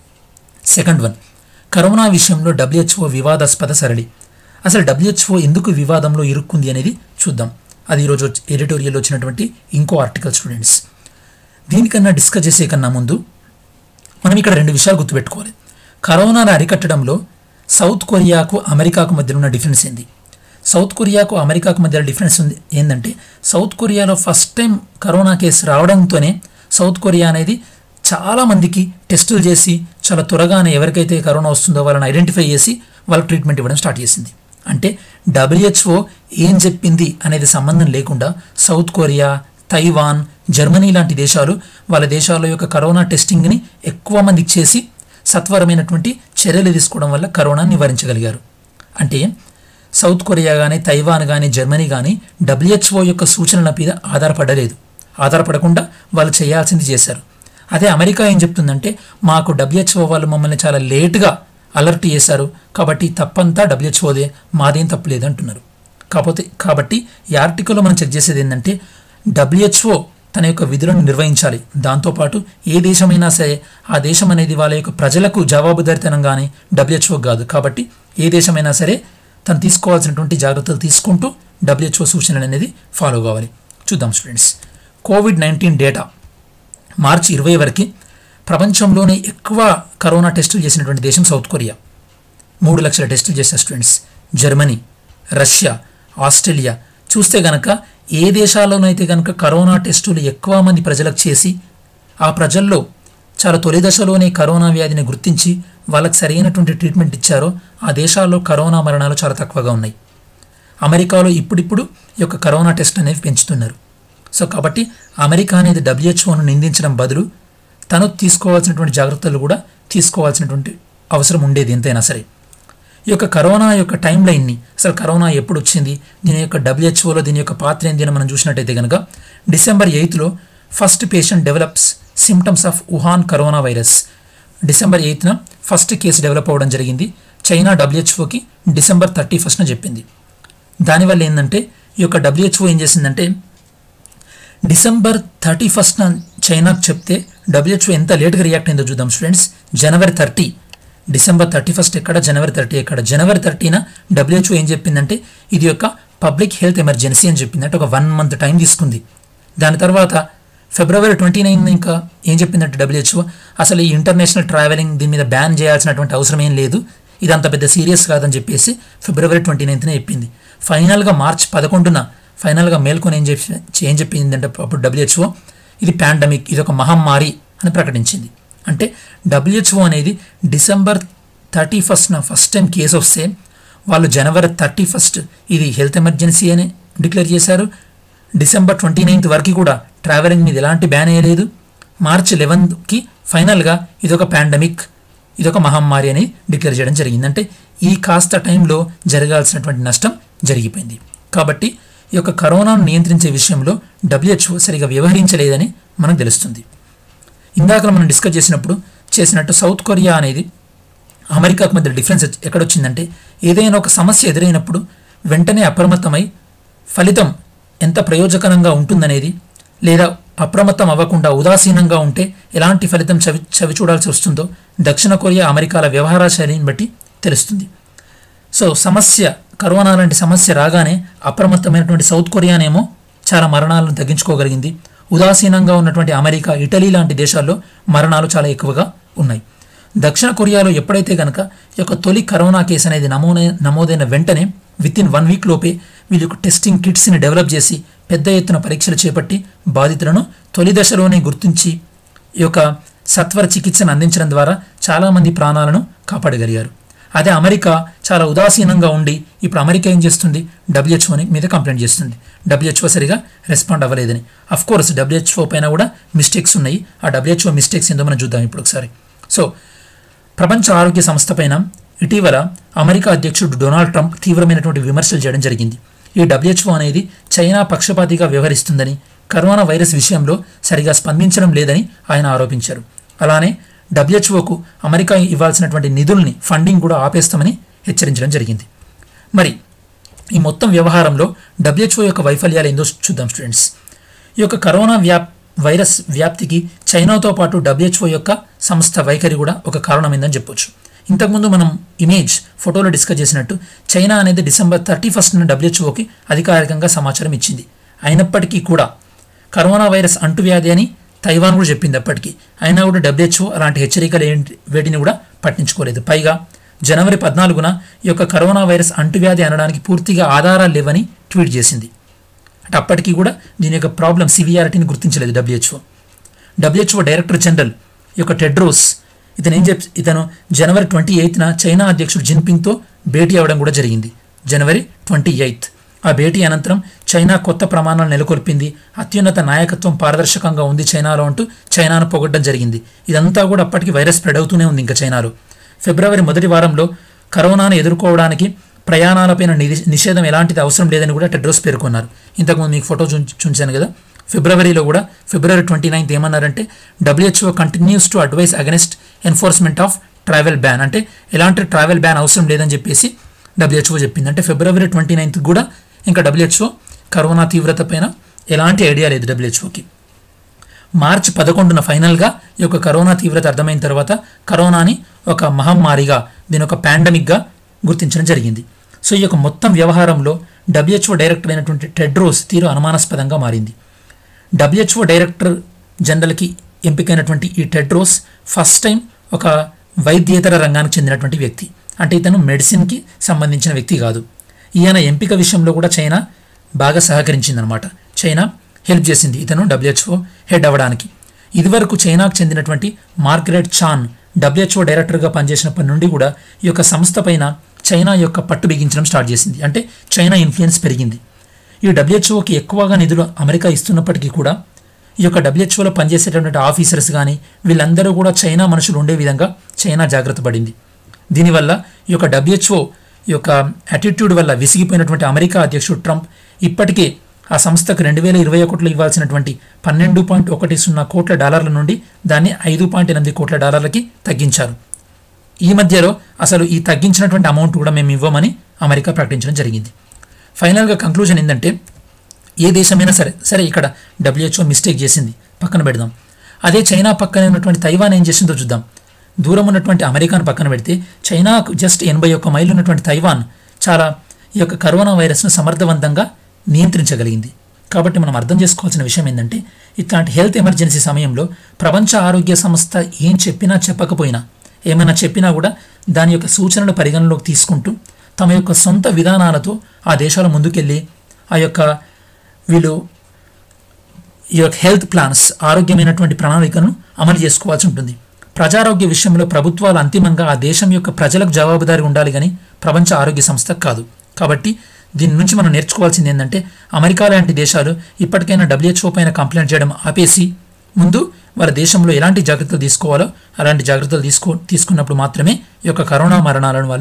సెకండ్ వన్ కరోనా విషయంలో డబ్ల్యూహెచ్ఓ వివాదాస్పద సరళి అసలు డబ్ల్యూహెచ్ఓ ఎందుకు వివాదంలో ఇరుక్కుంది అనేది చూద్దాం అది ఈరోజు వచ్చి- ఎడిటోరియల్లో వచ్చినటువంటి ఇంకో ఆర్టికల్ స్టూడెంట్స్ దీనికన్నా డిస్కస్ చేసే కన్నా ముందు మనం ఇక్కడ రెండు విషయాలు గుర్తుపెట్టుకోవాలి కరోనాను అరికట్టడంలో సౌత్ కొరియాకు అమెరికాకు మధ్య ఉన్న డిఫరెన్స్ ఏంది సౌత్ కొరియాకు అమెరికాకు మధ్య డిఫరెన్స్ ఉంది ఏంటంటే సౌత్ కొరియాలో ఫస్ట్ టైం కరోనా కేసు రావడంతోనే సౌత్ కొరియా అనేది చాలా మందికి టెస్టులు చేసి చాలా త్వరగానే ఎవరికైతే కరోనా వస్తుందో వాళ్ళని ఐడెంటిఫై చేసి వాళ్ళకి ట్రీట్మెంట్ ఇవ్వడం స్టార్ట్ చేసింది అంటే డబ్ల్యూహెచ్ఓ ఏం చెప్పింది అనేది సంబంధం లేకుండా సౌత్ కొరియా తైవాన్ జర్మనీ లాంటి దేశాలు వాళ్ళ దేశాల యొక్క కరోనా టెస్టింగ్ని ఎక్కువ మందికి చేసి సత్వరమైనటువంటి చర్యలు తీసుకోవడం వల్ల కరోనా నివారించగలిగారు అంటే సౌత్ కొరియా కానీ తైవాన్ కానీ జర్మనీ కానీ డబ్ల్యూహెచ్ఓ యొక్క సూచనల మీద ఆధారపడలేదు ఆధారపడకుండా వాళ్ళు చేయాల్సింది చేశారు అదే అమెరికా ఏం చెప్తుందంటే మాకు డబ్ల్యూహెచ్ఓ వాళ్ళు మమ్మల్ని చాలా లేటుగా అలర్ట్ చేశారు కాబట్టి తప్పంతా డబ్ల్యూహెచ్ఓదే మాదేం తప్పులేదు అంటున్నారు కాకపోతే కాబట్టి ఈ ఆర్టికల్లో మనం చెక్ చేసేది ఏంటంటే డబ్ల్యూహెచ్ఓ తన యొక్క విధులను నిర్వహించాలి దాంతోపాటు ఏ దేశమైనా సరే ఆ దేశం అనేది వాళ్ళ యొక్క ప్రజలకు జవాబుదారితనంగానే డబ్ల్యూహెచ్ఓ కాదు కాబట్టి ఏ దేశమైనా సరే తను తీసుకోవాల్సినటువంటి జాగ్రత్తలు తీసుకుంటూ డబ్ల్యూహెచ్ఓ సూచనలు అనేది ఫాలో కావాలి చూద్దాం స్టూడెంట్స్ కోవిడ్ నైన్టీన్ డేటా మార్చి ఇరవై వరకు ప్రపంచంలోనే ఎక్కువ కరోనా టెస్టులు చేసినటువంటి దేశం సౌత్ కొరియా మూడు లక్షల టెస్టులు చేసిన స్టూడెంట్స్ జర్మనీ రష్యా ఆస్ట్రేలియా చూస్తే గనక ఏ దేశాల్లోనైతే గనక కరోనా టెస్టులు ఎక్కువ మంది ప్రజలకు చేసి ఆ ప్రజల్లో చాలా తొలి దశలోనే కరోనా వ్యాధిని గుర్తించి వాళ్ళకి సరైనటువంటి ట్రీట్మెంట్ ఇచ్చారో ఆ దేశాల్లో కరోనా మరణాలు చాలా తక్కువగా ఉన్నాయి అమెరికాలో ఇప్పుడిప్పుడు ఈ యొక్క కరోనా టెస్ట్ అనేవి పెంచుతున్నారు సో కాబట్టి అమెరికా అనేది డబ్ల్యూహెచ్ఓను నిందించడం బదులు తను తీసుకోవాల్సినటువంటి జాగ్రత్తలు కూడా తీసుకోవాల్సినటువంటి అవసరం ఉండేది ఎంతైనా సరే ఈ యొక్క కరోనా యొక్క టైం లైన్ని అసలు కరోనా ఎప్పుడు వచ్చింది దీని యొక్క డబ్ల్యూహెచ్ఓలో దీని యొక్క పాత్ర ఏంది అని మనం చూసినట్టయితే కనుక డిసెంబర్ ఎయిత్లో first patient develops symptoms of Wuhan corona virus December ఎయిత్న ఫస్ట్ కేసు డెవలప్ అవ్వడం జరిగింది చైనా డబ్ల్యూహెచ్ఓకి డిసెంబర్ థర్టీ ఫస్ట్న చెప్పింది దానివల్ల ఏంటంటే ఈ యొక్క డబ్ల్యూహెచ్ఓ ఏం చేసిందంటే డిసెంబర్ థర్టీ ఫస్ట్న చైనాకు చెప్తే డబ్ల్యూహెచ్ఓ ఎంత లేట్గా రియాక్ట్ అయిందో చూద్దాం స్టూడెంట్స్ జనవరి థర్టీ డిసెంబర్ థర్టీ ఫస్ట్ ఎక్కడ జనవరి థర్టీ ఎక్కడ జనవరి థర్టీన డబ్ల్యూహెచ్ఓ ఏం చెప్పిందంటే ఇది యొక్క పబ్లిక్ హెల్త్ ఎమర్జెన్సీ అని చెప్పింది అంటే ఒక వన్ మంత్ టైం తీసుకుంది దాని తర్వాత ఫిబ్రవరి ట్వంటీ నైన్ ఇంకా ఏం చెప్పిందంటే డబ్ల్యూహెచ్ఓ అసలు ఈ ఇంటర్నేషనల్ ట్రావెలింగ్ దీని మీద బ్యాన్ చేయాల్సినటువంటి అవసరం ఏం లేదు ఇది అంత పెద్ద సీరియస్ కాదని చెప్పేసి ఫిబ్రవరి ట్వంటీ నైన్త్నే చెప్పింది ఫైనల్గా మార్చ్ పదకొండున ఫైనల్గా మేల్కొని ఏం చెప్పి ఏం చెప్పిందంటే అప్పుడు డబ్ల్యూహెచ్ఓ ఇది పాండమిక్ ఇది ఒక మహమ్మారి అని ప్రకటించింది అంటే డబ్ల్యూహెచ్ఓ అనేది డిసెంబర్ థర్టీ ఫస్ట్న ఫస్ట్ టైం కేసు వస్తే వాళ్ళు జనవరి థర్టీ ఫస్ట్ ఇది హెల్త్ ఎమర్జెన్సీ అని డిక్లేర్ చేశారు డిసెంబర్ ట్వంటీ నైన్త్ వరకు కూడా ట్రావెలింగ్ మీద ఎలాంటి బ్యాన్ వేయలేదు మార్చ్ లెవెన్త్కి ఫైనల్గా ఇదొక పాండమిక్ ఇదొక మహమ్మారి అని డిక్లేర్ చేయడం జరిగింది అంటే ఈ కాస్త టైంలో జరగాల్సినటువంటి నష్టం జరిగిపోయింది కాబట్టి ఈ యొక్క కరోనాను నియంత్రించే విషయంలో డబ్ల్యూహెచ్ఓ సరిగా వ్యవహరించలేదని మనకు తెలుస్తుంది ఇందాక మనం డిస్కస్ చేసినప్పుడు చేసినట్టు సౌత్ కొరియా అనేది అమెరికాకు మధ్య డిఫరెన్స్ ఎక్కడొచ్చిందంటే ఏదైనా ఒక సమస్య ఎదురైనప్పుడు వెంటనే అప్రమత్తమై ఫలితం ఎంత ప్రయోజకరంగా ఉంటుందనేది లేదా అప్రమత్తం అవ్వకుండా ఉదాసీనంగా ఉంటే ఎలాంటి ఫలితం చవి చవి చూడాల్సి వస్తుందో దక్షిణ కొరియా అమెరికాల వ్యవహార శైలిని బట్టి తెలుస్తుంది సో సమస్య కరోనా లాంటి సమస్య రాగానే అప్రమత్తమైనటువంటి సౌత్ కొరియానేమో చాలా మరణాలను తగ్గించుకోగలిగింది ఉదాసీనంగా ఉన్నటువంటి అమెరికా ఇటలీ లాంటి దేశాల్లో మరణాలు చాలా ఎక్కువగా ఉన్నాయి దక్షిణ కొరియాలో ఎప్పుడైతే కనుక ఈ యొక్క తొలి కరోనా కేసు అనేది నమోదై నమోదైన వెంటనే విత్ ఇన్ వన్ వీక్ లోపే వీళ్ళు టెస్టింగ్ కిట్స్ని డెవలప్ చేసి పెద్ద ఎత్తున పరీక్షలు చేపట్టి బాధితులను తొలి దశలోనే గుర్తించి ఈ యొక్క సత్వర చికిత్సను అందించడం ద్వారా చాలామంది ప్రాణాలను కాపాడగలిగారు అదే అమెరికా చాలా ఉదాసీనంగా ఉండి ఇప్పుడు అమెరికా ఏం చేస్తుంది డబ్ల్యూహెచ్ఓని మీద కంప్లైంట్ చేస్తుంది డబ్ల్యూహెచ్ఓ సరిగా రెస్పాండ్ అవ్వలేదని అఫ్ కోర్స్ డబ్ల్యూహెచ్ఓ పైన కూడా మిస్టేక్స్ ఉన్నాయి ఆ డబ్ల్యూహెచ్ఓ మిస్టేక్స్ ఏందో మనం చూద్దాం ఇప్పుడు ఒకసారి సో ప్రపంచ ఆరోగ్య సంస్థ పైన ఇటీవల అమెరికా అధ్యక్షుడు డొనాల్డ్ ట్రంప్ తీవ్రమైనటువంటి విమర్శలు చేయడం జరిగింది ఈ డబ్ల్యూహెచ్ఓ అనేది చైనా పక్షపాతిగా వ్యవహరిస్తుందని కరోనా వైరస్ విషయంలో సరిగా స్పందించడం లేదని ఆయన ఆరోపించారు అలానే డబ్ల్యూహెచ్ఓకు అమెరికా ఇవ్వాల్సినటువంటి నిధుల్ని ఫండింగ్ కూడా ఆపేస్తామని హెచ్చరించడం జరిగింది మరి ఈ మొత్తం వ్యవహారంలో డబ్ల్యూహెచ్ఓ యొక్క వైఫల్యాలు ఏందో చూద్దాం స్టూడెంట్స్ ఈ యొక్క కరోనా వ్యాప్ వైరస్ వ్యాప్తికి చైనాతో పాటు డబ్ల్యూహెచ్ఓ యొక్క సంస్థ వైఖరి కూడా ఒక కారణమైందని చెప్పొచ్చు ఇంతకుముందు మనం ఇమేజ్ ఫోటోలో డిస్కస్ చేసినట్టు చైనా అనేది డిసెంబర్ థర్టీ ఫస్ట్న డబ్ల్యూహెచ్ఓకి అధికారికంగా సమాచారం ఇచ్చింది అయినప్పటికీ కూడా కరోనా వైరస్ అంటువ్యాధి అని తైవాన్ కూడా చెప్పింది అప్పటికి అయినా కూడా డబ్ల్యూహెచ్ఓ అలాంటి హెచ్చరికలు ఏంటి వేటిని కూడా పట్టించుకోలేదు పైగా జనవరి పద్నాలుగున ఈ యొక్క కరోనా వైరస్ అంటువ్యాధి అనడానికి పూర్తిగా ఆధారాలు లేవని ట్వీట్ చేసింది అంటే అప్పటికీ కూడా దీని యొక్క ప్రాబ్లం సివియారిటీని గుర్తించలేదు డబ్ల్యూహెచ్ఓ డబ్ల్యూహెచ్ఓ డైరెక్టర్ జనరల్ ఈ యొక్క టెడ్రోస్ ఇతను ఏం చెప్ ఇతను జనవరి ట్వంటీ ఎయిత్న చైనా అధ్యక్షుడు జిన్పింగ్తో భేటీ అవ్వడం కూడా జరిగింది జనవరి ట్వంటీ ఎయిత్ ఆ భేటీ అనంతరం చైనా కొత్త ప్రమాణాలు నెలకొల్పింది అత్యున్నత నాయకత్వం పారదర్శకంగా ఉంది చైనాలో అంటూ చైనాను పొగడ్డం జరిగింది ఇదంతా కూడా అప్పటికి వైరస్ స్ప్రెడ్ అవుతూనే ఉంది ఇంకా చైనాలో ఫిబ్రవరి మొదటి వారంలో కరోనాను ఎదుర్కోవడానికి ప్రయాణాలపైన నిది- నిషేధం ఎలాంటిది అవసరం లేదని కూడా టెడ్రోస్ పేర్కొన్నారు ఇంతకుముందు మీకు ఫోటో చూ చూంచాను కదా ఫిబ్రవరిలో కూడా ఫిబ్రవరి ట్వంటీ నైన్త్ ఏమన్నారంటే WHO continues to advise against enforcement of travel ban అంటే ఎలాంటి ట్రావెల్ బ్యాన్ అవసరం లేదని చెప్పేసి డబ్ల్యూహెచ్ఓ చెప్పింది అంటే ఫిబ్రవరి ట్వంటీ నైన్త్ కూడా ఇంకా డబ్ల్యూహెచ్ఓ కరోనా తీవ్రత పైన ఎలాంటి ఐడియా లేదు డబ్ల్యూహెచ్ఓకి మార్చి పదకొండున ఫైనల్గా ఈ యొక్క కరోనా తీవ్రత అర్థమైన తర్వాత కరోనాని ఒక మహమ్మారిగా దీని ఒక పాండమిక్గా గుర్తించడం జరిగింది సో ఈ యొక్క మొత్తం వ్యవహారంలో డబ్ల్యూహెచ్ఓ డైరెక్టర్ అయినటువంటి టెడ్రోస్ తీరు అనుమానాస్పదంగా మారింది డబ్ల్యూహెచ్ఓ డైరెక్టర్ జనరల్కి ఎంపికైనటువంటి ఈ టెడ్రోస్ ఫస్ట్ టైం ఒక వైద్యేతర రంగానికి చెందినటువంటి వ్యక్తి అంటే ఇతను మెడిసిన్కి సంబంధించిన వ్యక్తి కాదు ఈయన ఎంపిక విషయంలో కూడా చైనా బాగా సహకరించిందనమాట చైనా హెల్ప్ చేసింది ఇతను డబ్ల్యూహెచ్ఓ హెడ్ అవ్వడానికి ఇదివరకు చైనాకు చెందినటువంటి మార్గరెట్ చాన్ డబ్ల్యూహెచ్ఓ డైరెక్టర్గా పనిచేసినప్పటి నుండి కూడా ఈ యొక్క సంస్థ పైన చైనా యొక్క పట్టు బిగించడం స్టార్ట్ చేసింది అంటే చైనా ఇన్ఫ్లుయెన్స్ పెరిగింది ఈ డబ్ల్యూహెచ్ఓకి ఎక్కువగా నిధులు అమెరికా ఇస్తున్నప్పటికీ కూడా ఈ యొక్క డబ్ల్యూహెచ్ఓలో పనిచేసేటటువంటి ఆఫీసర్స్ కానీ వీళ్ళందరూ కూడా చైనా మనుషులు ఉండే విధంగా చైనా జాగ్రత్త పడింది దీనివల్ల ఈ యొక్క డబ్ల్యూహెచ్ఓ ఈ యొక్క యాటిట్యూడ్ వల్ల విసిగిపోయినటువంటి అమెరికా అధ్యక్షుడు ట్రంప్ ఇప్పటికే ఆ సంస్థకు రెండు వేల ఇరవై ఒకటిలో ఇవ్వాల్సినటువంటి పన్నెండు పాయింట్ ఒకటి సున్నా కోట్ల డాలర్ల నుండి దాన్ని ఐదు పాయింట్ ఎనిమిది కోట్ల డాలర్లకి తగ్గించారు ఈ మధ్యలో అసలు ఈ తగ్గించినటువంటి అమౌంట్ కూడా మేము ఇవ్వమని అమెరికా ప్రకటించడం జరిగింది ఫైనల్గా కంక్లూజన్ ఏంటంటే ఏ దేశమైనా సరే సరే ఇక్కడ డబ్ల్యూహెచ్ఓ మిస్టేక్ చేసింది పక్కన పెడదాం అదే చైనా పక్కన ఉన్నటువంటి తైవాన్ ఏం చేసిందో చూద్దాం దూరం ఉన్నటువంటి అమెరికాను పక్కన పెడితే చైనాకు జస్ట్ ఎనభై ఒక్క మైళ్ళు ఉన్నటువంటి తైవాన్ చాలా ఈ యొక్క కరోనా వైరస్ను సమర్థవంతంగా నియంత్రించగలిగింది కాబట్టి మనం అర్థం చేసుకోవాల్సిన విషయం ఏంటంటే ఇట్లాంటి హెల్త్ ఎమర్జెన్సీ సమయంలో ప్రపంచ ఆరోగ్య సంస్థ ఏం చెప్పినా చెప్పకపోయినా ఏమైనా చెప్పినా కూడా దాని యొక్క సూచనలు పరిగణలోకి తీసుకుంటూ తమ యొక్క సొంత విధానాలతో ఆ దేశాల ముందుకెళ్ళి ఆ యొక్క వీళ్ళు ఈ యొక్క హెల్త్ ప్లాన్స్ ఆరోగ్యమైనటువంటి ప్రణాళికను అమలు చేసుకోవాల్సి ఉంటుంది ప్రజారోగ్య విషయంలో ప్రభుత్వాలు అంతిమంగా ఆ దేశం యొక్క ప్రజలకు జవాబుదారి ఉండాలి కానీ ప్రపంచ ఆరోగ్య సంస్థ కాదు కాబట్టి దీని నుంచి మనం నేర్చుకోవాల్సింది ఏంటంటే అమెరికా లాంటి దేశాలు ఇప్పటికైనా డబ్ల్యూహెచ్ఓ పైన కంప్లైంట్ చేయడం ఆపేసి ముందు వాళ్ళ దేశంలో ఎలాంటి జాగ్రత్తలు తీసుకోవాలో అలాంటి జాగ్రత్తలు తీసుకో తీసుకున్నప్పుడు మాత్రమే ఈ యొక్క కరోనా మరణాలను వాళ్ళు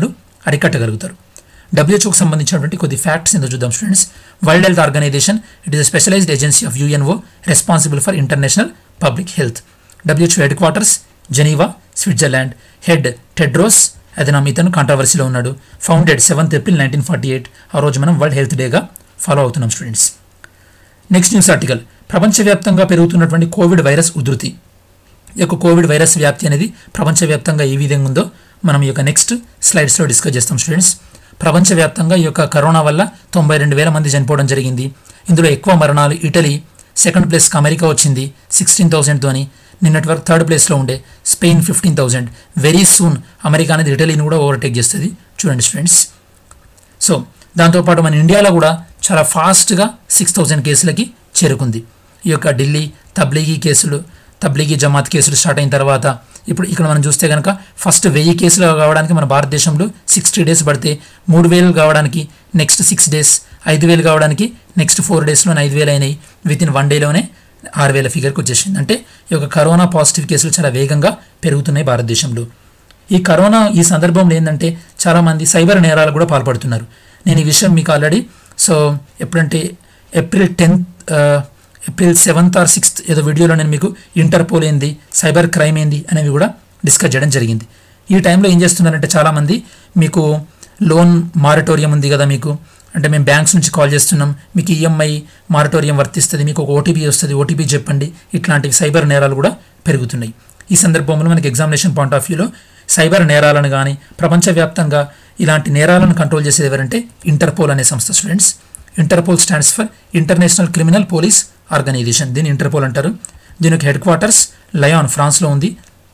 అరికట్టగలుగుతారు డబ్ల్యూహెచ్ఓకి సంబంధించినటువంటి కొద్ది ఫ్యాక్ట్స్ ఏందో చూద్దాం students world health organization it is specialized agency of UNO responsible for international public health WHO headquarters Geneva Switzerland head Tedros Adhanom ఇతను కాంట్రవర్సీలో ఉన్నాడు founded seventh April nineteen forty eight ఆ రోజు మనం వరల్డ్ హెల్త్ డేగా follow అవుతున్నాం students next news article ప్రపంచవ్యాప్తంగా పెరుగుతున్నటువంటి కోవిడ్ వైరస్ ఉధృతి ఈ యొక్క కోవిడ్ వైరస్ వ్యాప్తి అనేది ప్రపంచవ్యాప్తంగా ఏ విధంగా ఉందో మనం ఈ యొక్క నెక్స్ట్ స్లైడ్స్లో డిస్కస్ చేస్తాం స్టూడెంట్స్ ప్రపంచవ్యాప్తంగా ఈ యొక్క కరోనా వల్ల తొంభై రెండు వేల మంది చనిపోవడం జరిగింది ఇందులో ఎక్కువ మరణాలు ఇటలీ సెకండ్ ప్లేస్కి అమెరికా వచ్చింది సిక్స్టీన్ థౌసండ్తోని నిన్నటి వరకు థర్డ్ ప్లేస్లో ఉండే Spain fifteen thousand very soon America అనేది ఇటలీని కూడా ఓవర్టేక్ చేస్తుంది చూడండి స్టూడెంట్స్ సో దాంతోపాటు మన ఇండియాలో కూడా చాలా ఫాస్ట్గా సిక్స్ థౌజండ్ కేసులకి చేరుకుంది ఈ యొక్క ఢిల్లీ తబ్లీగీ కేసులు తబ్లీగీ జమాత్ కేసులు స్టార్ట్ అయిన తర్వాత ఇప్పుడు ఇక్కడ మనం చూస్తే కనుక ఫస్ట్ వెయ్యి కేసులు కావడానికి మన భారతదేశంలో సిక్స్టీ డేస్ పడితే మూడు వేలు కావడానికి నెక్స్ట్ సిక్స్ డేస్ ఐదు వేలు కావడానికి నెక్స్ట్ ఫోర్ డేస్లోనే ఐదు వేలు అయినాయి విత్ ఇన్ వన్ డేలోనే ఆరు వేల ఫిగర్కి వచ్చేసింది అంటే ఈ యొక్క కరోనా పాజిటివ్ కేసులు చాలా వేగంగా పెరుగుతున్నాయి భారతదేశంలో ఈ కరోనా ఈ సందర్భంలో ఏంటంటే చాలామంది సైబర్ నేరాలు కూడా పాల్పడుతున్నారు నేను ఈ విషయం మీకు ఆల్రెడీ సో ఎప్పుడంటే April tenth April seventh or sixth ఏదో వీడియోలో నేను మీకు ఇంటర్పోల్ ఏంది సైబర్ క్రైమ్ ఏంది అనేవి కూడా డిస్కస్ చేయడం జరిగింది ఈ టైంలో ఏం చేస్తున్నారంటే చాలామంది మీకు లోన్ మారటోరియం ఉంది కదా మీకు అంటే మేము బ్యాంక్స్ నుంచి కాల్ చేస్తున్నాం మీకు ఈఎంఐ మారటోరియం వర్తిస్తుంది మీకు ఒక ఓటీపీ వస్తుంది ఓటీపీ చెప్పండి ఇట్లాంటివి సైబర్ నేరాలు కూడా పెరుగుతున్నాయి ఈ సందర్భంలో మనకి ఎగ్జామినేషన్ పాయింట్ ఆఫ్ వ్యూలో సైబర్ నేరాలను కానీ ప్రపంచవ్యాప్తంగా ఇలాంటి నేరాలను కంట్రోల్ చేసేది ఎవరంటే ఇంటర్పోల్ అనే సంస్థ students Interpol stands for international criminal police organisation దీన్ని ఇంటర్పోల్ అంటారు దీని యొక్క హెడ్ క్వార్టర్స్ లయాన్ ఫ్రాన్స్లో ఉంది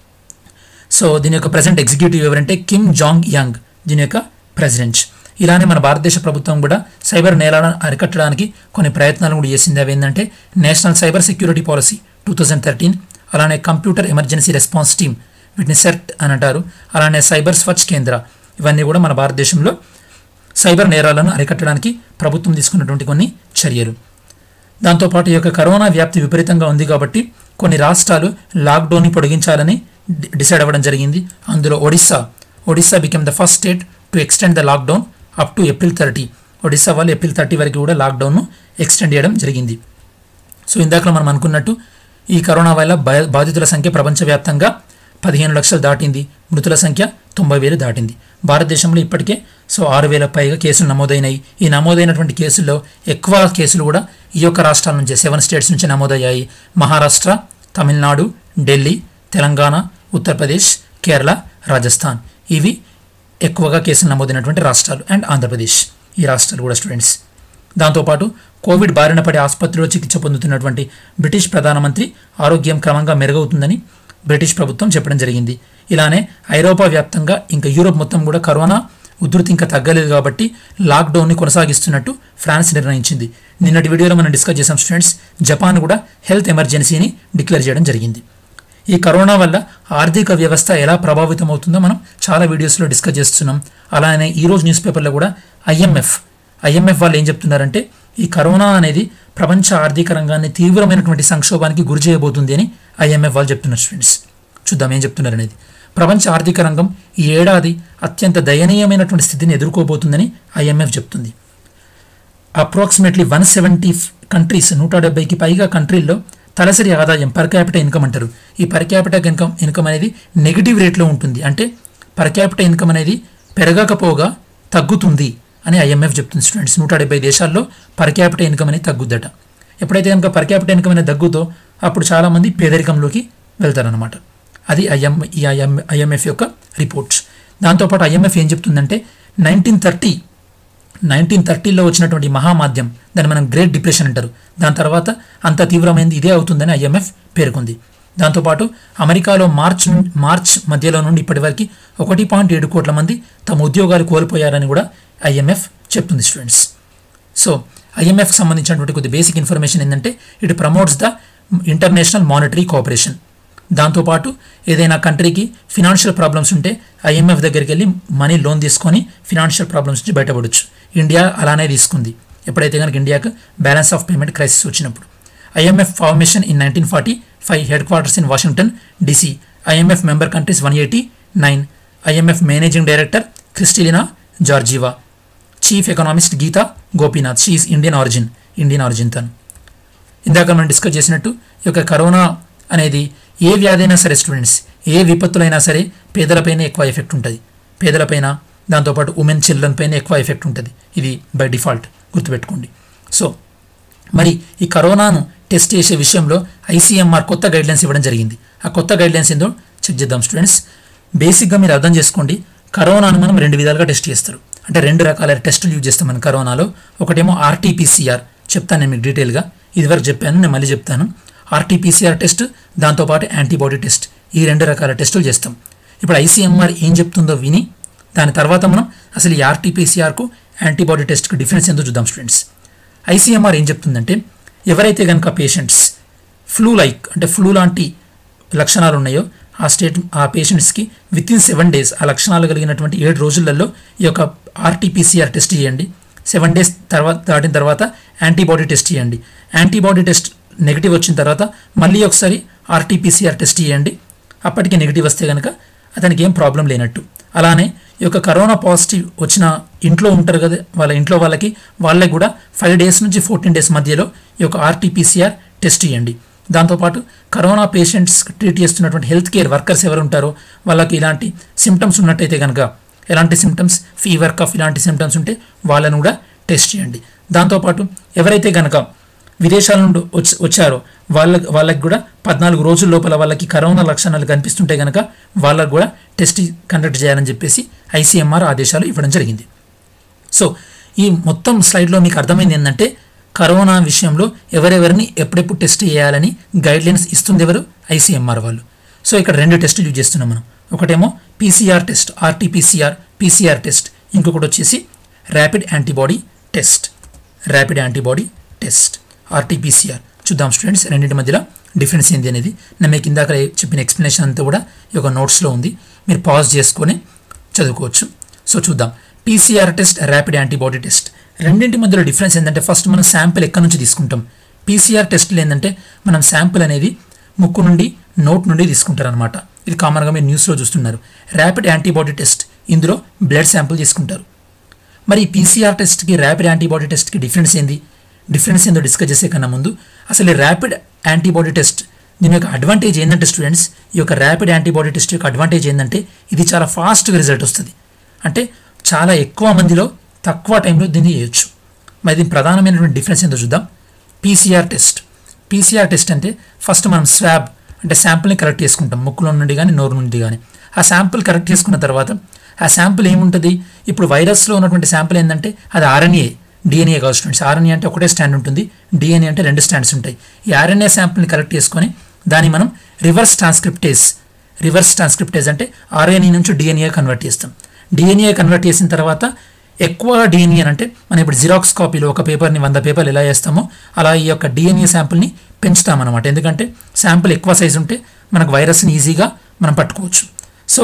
సో దీని యొక్క ప్రజెంట్ ఎగ్జిక్యూటివ్ ఎవరంటే కిమ్ జాంగ్ యాంగ్ దీని యొక్క ప్రెసిడెంట్ ఇలానే మన భారతదేశ ప్రభుత్వం కూడా సైబర్ నేరాలను అరికట్టడానికి కొన్ని ప్రయత్నాలు కూడా చేసింది అవి ఏంటంటే national cyber security policy two thousand thirteen అలానే కంప్యూటర్ ఎమర్జెన్సీ రెస్పాన్స్ టీమ్ వీటిని సెర్ట్ అని అంటారు అలానే సైబర్ స్వచ్ కేంద్ర ఇవన్నీ కూడా మన భారతదేశంలో సైబర్ నేరాలను అరికట్టడానికి ప్రభుత్వం తీసుకున్నటువంటి కొన్ని చర్యలు దాంతోపాటు ఈ యొక్క కరోనా వ్యాప్తి విపరీతంగా ఉంది కాబట్టి కొన్ని రాష్ట్రాలు లాక్డౌన్ని పొడిగించాలని డి- డిసైడ్ అవ్వడం జరిగింది అందులో Odisha Odisha became the first state to extend the lockdown up to April thirty Odisha వాళ్ళు ఏప్రిల్ థర్టీ వరకు కూడా లాక్డౌన్ను ఎక్స్టెండ్ చేయడం జరిగింది సో ఇందాక మనం అనుకున్నట్టు ఈ కరోనా వల్ల బా- బాధితుల సంఖ్య ప్రపంచవ్యాప్తంగా పదిహేను లక్షలు దాటింది మృతుల సంఖ్య తొంభై వేలు దాటింది భారతదేశంలో ఇప్పటికే సో ఆరు వేల పైగా కేసులు నమోదైనాయి ఈ నమోదైనటువంటి కేసుల్లో ఎక్కువ కేసులు కూడా ఈ యొక్క రాష్ట్రాల నుంచే సెవెన్ స్టేట్స్ నుంచి నమోదయ్యాయి మహారాష్ట్ర తమిళనాడు ఢిల్లీ తెలంగాణ ఉత్తరప్రదేశ్ కేరళ రాజస్థాన్ ఇవి ఎక్కువగా కేసులు నమోదైనటువంటి రాష్ట్రాలు అండ్ ఆంధ్రప్రదేశ్ ఈ రాష్ట్రాలు కూడా స్టూడెంట్స్ దాంతోపాటు కోవిడ్ బారిన పడి ఆసుపత్రిలో చికిత్స పొందుతున్నటువంటి బ్రిటిష్ ప్రధానమంత్రి ఆరోగ్యం క్రమంగా మెరుగవుతుందని బ్రిటిష్ ప్రభుత్వం చెప్పడం జరిగింది ఇలానే ఐరోపా వ్యాప్తంగా ఇంకా యూరోప్ మొత్తం కూడా కరోనా ఉధృతి ఇంకా తగ్గలేదు కాబట్టి లాక్డౌన్ని కొనసాగిస్తున్నట్టు ఫ్రాన్స్ నిర్ణయించింది నిన్నటి వీడియోలో మనం డిస్కస్ చేసాం స్టూడెంట్స్ జపాన్ కూడా హెల్త్ ఎమర్జెన్సీని డిక్లేర్ చేయడం జరిగింది ఈ కరోనా వల్ల ఆర్థిక వ్యవస్థ ఎలా ప్రభావితం అవుతుందో మనం చాలా వీడియోస్లో డిస్కస్ చేస్తున్నాం అలానే ఈరోజు న్యూస్ పేపర్లో కూడా ఐఎంఎఫ్ ఐఎంఎఫ్ వాళ్ళు ఏం చెప్తున్నారంటే ఈ కరోనా అనేది ప్రపంచ ఆర్థిక రంగాన్ని తీవ్రమైనటువంటి సంక్షోభానికి గురి చేయబోతుంది అని ఐఎంఎఫ్ వాళ్ళు చెప్తున్నారు స్టూడెంట్స్ చూద్దాం ఏం చెప్తున్నారు అనేది ప్రపంచ ఆర్థిక రంగం ఈ ఏడాది అత్యంత దయనీయమైనటువంటి స్థితిని ఎదుర్కోబోతుందని ఐఎంఎఫ్ చెప్తుంది అప్రాక్సిమేట్లీ వన్ సెవెంటీ కంట్రీస్ నూట డెబ్బైకి పైగా కంట్రీల్లో తలసరి ఆదాయం పర్ క్యాపిటల్ ఇన్కమ్ అంటారు ఈ పర్ క్యాపిటల్ ఇన్కమ్ ఇన్కమ్ అనేది నెగిటివ్ రేట్లో ఉంటుంది అంటే పర్ క్యాపిటల్ ఇన్కమ్ అనేది పెరగకపోగా తగ్గుతుంది అని ఐఎంఎఫ్ చెప్తుంది స్టూడెంట్స్ నూట డెబ్బై దేశాల్లో పర్ క్యాపిటల్ ఇన్కమ్ అనేది తగ్గుద్దట ఎప్పుడైతే కనుక పర్ క్యాపిటల్ ఇన్కమ్ అనేది తగ్గుతో అప్పుడు చాలామంది పేదరికంలోకి వెళ్తారనమాట అది ఐఎం ఈ ఐఎం ఐఎంఎఫ్ యొక్క రిపోర్ట్స్ దాంతోపాటు ఐఎంఎఫ్ ఏం చెప్తుందంటే నైన్టీన్ థర్టీ నైన్టీన్ థర్టీలో వచ్చినటువంటి మహామాద్యం దాన్ని మనం గ్రేట్ డిప్రెషన్ అంటారు దాని తర్వాత అంత తీవ్రమైనది ఇదే అవుతుందని ఐఎంఎఫ్ పేర్కొంది దాంతోపాటు అమెరికాలో మార్చ్ ను- మార్చ్ మధ్యలో నుండి ఇప్పటివరకు ఒకటి పాయింట్ ఏడు కోట్ల మంది తమ ఉద్యోగాలు కోల్పోయారని కూడా ఐఎంఎఫ్ చెప్తుంది స్టూడెంట్స్ సో ఐఎంఎఫ్కి సంబంధించినటువంటి కొద్ది బేసిక్ ఇన్ఫర్మేషన్ ఏంటంటే it promotes the international monetary cooperation దాంతోపాటు ఏదైనా కంట్రీకి ఫినాన్షియల్ ప్రాబ్లమ్స్ ఉంటే ఐఎంఎఫ్ దగ్గరికి వెళ్ళి మనీ లోన్ తీసుకొని ఫినాన్షియల్ ప్రాబ్లమ్స్ నుంచి బయటపడవచ్చు ఇండియా అలానే తీసుకుంది ఎప్పుడైతే కనుక ఇండియాకు బ్యాలెన్స్ ఆఫ్ పేమెంట్ క్రైసిస్ వచ్చినప్పుడు IMF formation in nineteen forty five headquarters in Washington DC IMF member countries one eighty nine IMF managing director Kristalina Georgieva chief economist Geeta Gopinath she is Indian origin Indian origin తను ఇందాక మనం discuss చేసినట్టు ఈ యొక్క corona అనేది ఏ వ్యాధి అయినా సరే స్టూడెంట్స్ ఏ విపత్తులైనా సరే పేదలపైన ఎక్కువ ఎఫెక్ట్ ఉంటుంది పేదలపైన దాంతోపాటు ఉమెన్ చిల్డ్రన్ పైన ఎక్కువ ఎఫెక్ట్ ఉంటుంది ఇది బై డిఫాల్ట్ గుర్తుపెట్టుకోండి సో మరి ఈ కరోనాను టెస్ట్ చేసే విషయంలో ఐసీఎంఆర్ కొత్త గైడ్లైన్స్ ఇవ్వడం జరిగింది ఆ కొత్త గైడ్లైన్స్ ఏందో చెక్ చేద్దాం స్టూడెంట్స్ బేసిక్గా మీరు అర్థం చేసుకోండి కరోనాను మనం రెండు విధాలుగా టెస్ట్ చేస్తారు అంటే రెండు రకాల టెస్టులు యూజ్ చేస్తాం మనం కరోనాలో ఒకటేమో ఆర్టీపీసీఆర్ చెప్తాను నేను మీకు డీటెయిల్గా ఇదివరకు చెప్పాను నేను మళ్ళీ చెప్తాను ఆర్టీపీసీఆర్ టెస్ట్ దాంతోపాటు యాంటీబాడీ టెస్ట్ ఈ రెండు రకాల టెస్టులు చేస్తాం ఇప్పుడు ఐసీఎంఆర్ ఏం చెప్తుందో విని దాని తర్వాత మనం అసలు ఈ ఆర్టీపీసీఆర్కు యాంటీబాడీ టెస్ట్కు డిఫరెన్స్ ఏందో చూద్దాం స్టూడెంట్స్ ఐసీఎంఆర్ ఏం చెప్తుందంటే ఎవరైతే కనుక పేషెంట్స్ ఫ్లూ లైక్ అంటే ఫ్లూ లాంటి లక్షణాలు ఉన్నాయో ఆ స్టేట్ ఆ పేషెంట్స్కి విత్ ఇన్ సెవెన్ డేస్ ఆ లక్షణాలు కలిగినటువంటి ఏడు రోజులలో ఈ యొక్క ఆర్టీపీసీఆర్ టెస్ట్ చేయండి సెవెన్ డేస్ తర్వాత దాటిన తర్వాత యాంటీబాడీ టెస్ట్ చేయండి యాంటీబాడీ టెస్ట్ నెగిటివ్ వచ్చిన తర్వాత మళ్ళీ ఒకసారి ఆర్టీపీసీఆర్ టెస్ట్ చేయండి అప్పటికి నెగిటివ్ వస్తే కనుక అతనికి ఏం ప్రాబ్లం లేనట్టు అలానే ఈ యొక్క కరోనా పాజిటివ్ వచ్చిన ఇంట్లో ఉంటారు కదా వాళ్ళ ఇంట్లో వాళ్ళకి వాళ్ళకి కూడా ఫైవ్ డేస్ నుంచి ఫోర్టీన్ డేస్ మధ్యలో ఈ యొక్క ఆర్టీపీసీఆర్ టెస్ట్ చేయండి దాంతోపాటు కరోనా పేషెంట్స్ ట్రీట్ చేస్తున్నటువంటి హెల్త్ కేర్ వర్కర్స్ ఎవరు ఉంటారో వాళ్ళకి ఇలాంటి సిమ్టమ్స్ ఉన్నట్టయితే కనుక ఎలాంటి సిమ్టమ్స్ ఫీవర్ కఫ్ ఇలాంటి సిమ్టమ్స్ ఉంటే వాళ్ళను కూడా టెస్ట్ చేయండి దాంతోపాటు ఎవరైతే కనుక విదేశాల నుండి వచ్చి వచ్చారో వాళ్ళ వాళ్ళకి కూడా పద్నాలుగు రోజుల లోపల వాళ్ళకి కరోనా లక్షణాలు కనిపిస్తుంటే కనుక వాళ్ళకు కూడా టెస్ట్ కండక్ట్ చేయాలని చెప్పేసి ఐసీఎంఆర్ ఆదేశాలు ఇవ్వడం జరిగింది సో ఈ మొత్తం స్లైడ్లో మీకు అర్థమైంది ఏంటంటే కరోనా విషయంలో ఎవరెవరిని ఎప్పుడెప్పుడు టెస్ట్ చేయాలని గైడ్లైన్స్ ఇస్తుంది ఎవరు ఐసీఎంఆర్ వాళ్ళు సో ఇక్కడ రెండు టెస్టులు యూజ్ చేస్తున్నాం మనం ఒకటేమో PCR test RTPCR PCR test ఇంకొకటి వచ్చేసి rapid antibody test rapid antibody test RTPCR చూద్దాం స్టూడెంట్స్ రెండింటి మధ్యలో డిఫరెన్స్ ఏంది అనేది నేను మీకు ఇందాక చెప్పిన ఎక్స్ప్లెనేషన్ అంతా కూడా ఈ యొక్క నోట్స్లో ఉంది మీరు పాజ్ చేసుకొని చదువుకోవచ్చు సో చూద్దాం PCR test rapid antibody test రెండింటి మధ్యలో డిఫరెన్స్ ఏంటంటే ఫస్ట్ మనం శాంపిల్ ఎక్కడి నుంచి తీసుకుంటాం పీసీఆర్ టెస్ట్లు ఏంటంటే మనం శాంపిల్ అనేది ముక్కు నుండి నోట్ నుండి తీసుకుంటారనమాట ఇది కామన్గా మీరు న్యూస్లో చూస్తున్నారు ర్యాపిడ్ యాంటీబాడీ టెస్ట్ ఇందులో బ్లడ్ శాంపిల్ తీసుకుంటారు మరి పీసీఆర్ టెస్ట్కి ర్యాపిడ్ యాంటీబాడీ టెస్ట్కి డిఫరెన్స్ ఏంది డిఫరెన్స్ ఏందో డిస్కస్ చేసే కన్నా ముందు అసలు ఈ ర్యాపిడ్ యాంటీబాడీ టెస్ట్ దీని యొక్క అడ్వాంటేజ్ ఏంటంటే స్టూడెంట్స్ ఈ యొక్క ర్యాపిడ్ యాంటీబాడీ టెస్ట్ యొక్క అడ్వాంటేజ్ ఏంటంటే ఇది చాలా ఫాస్ట్గా రిజల్ట్ వస్తుంది అంటే చాలా ఎక్కువ మందిలో తక్కువ టైంలో దీన్ని చేయొచ్చు మరి దీని ప్రధానమైనటువంటి డిఫరెన్స్ ఏందో చూద్దాం పీసీఆర్ టెస్ట్ పీసీఆర్ టెస్ట్ అంటే ఫస్ట్ మనం స్వాబ్ అంటే శాంపుల్ని కరెక్ట్ చేసుకుంటాం ముక్కులో నుండి కానీ నోరు నుండి కానీ ఆ శాంపుల్ కరెక్ట్ చేసుకున్న తర్వాత ఆ శాంపుల్ ఏముంటుంది ఇప్పుడు వైరస్లో ఉన్నటువంటి శాంపుల్ ఏంటంటే అది ఆర్ఎన్ఏ డిఎన్ఏ కాదు స్టూడెంట్స్ ఆర్ఎన్ఏ అంటే ఒకటే స్టాండ్ ఉంటుంది డిఎన్ఏ అంటే రెండు స్టాండ్స్ ఉంటాయి ఈ ఆర్ఎన్ఏ శాంపుల్ని కరెక్ట్ చేసుకొని దాన్ని మనం రివర్స్ ట్రాన్స్క్రిప్టేజ్ రివర్స్ ట్రాన్స్క్రిప్టేజ్ అంటే ఆర్ఎన్ఏ నుంచి డిఎన్ఏ కన్వర్ట్ చేస్తాం డిఎన్ఏ కన్వర్ట్ చేసిన తర్వాత ఎక్కువ డిఎన్ఏ అంటే మనం ఇప్పుడు జిరాక్స్ కాపీలో ఒక పేపర్ని వంద పేపర్లు ఎలా చేస్తామో అలా ఈ యొక్క డిఎన్ఏ శాంపుల్ని పెంచుతామన్నమాట ఎందుకంటే శాంపుల్ ఎక్కువ సైజు ఉంటే మనకు వైరస్ని ఈజీగా మనం పట్టుకోవచ్చు సో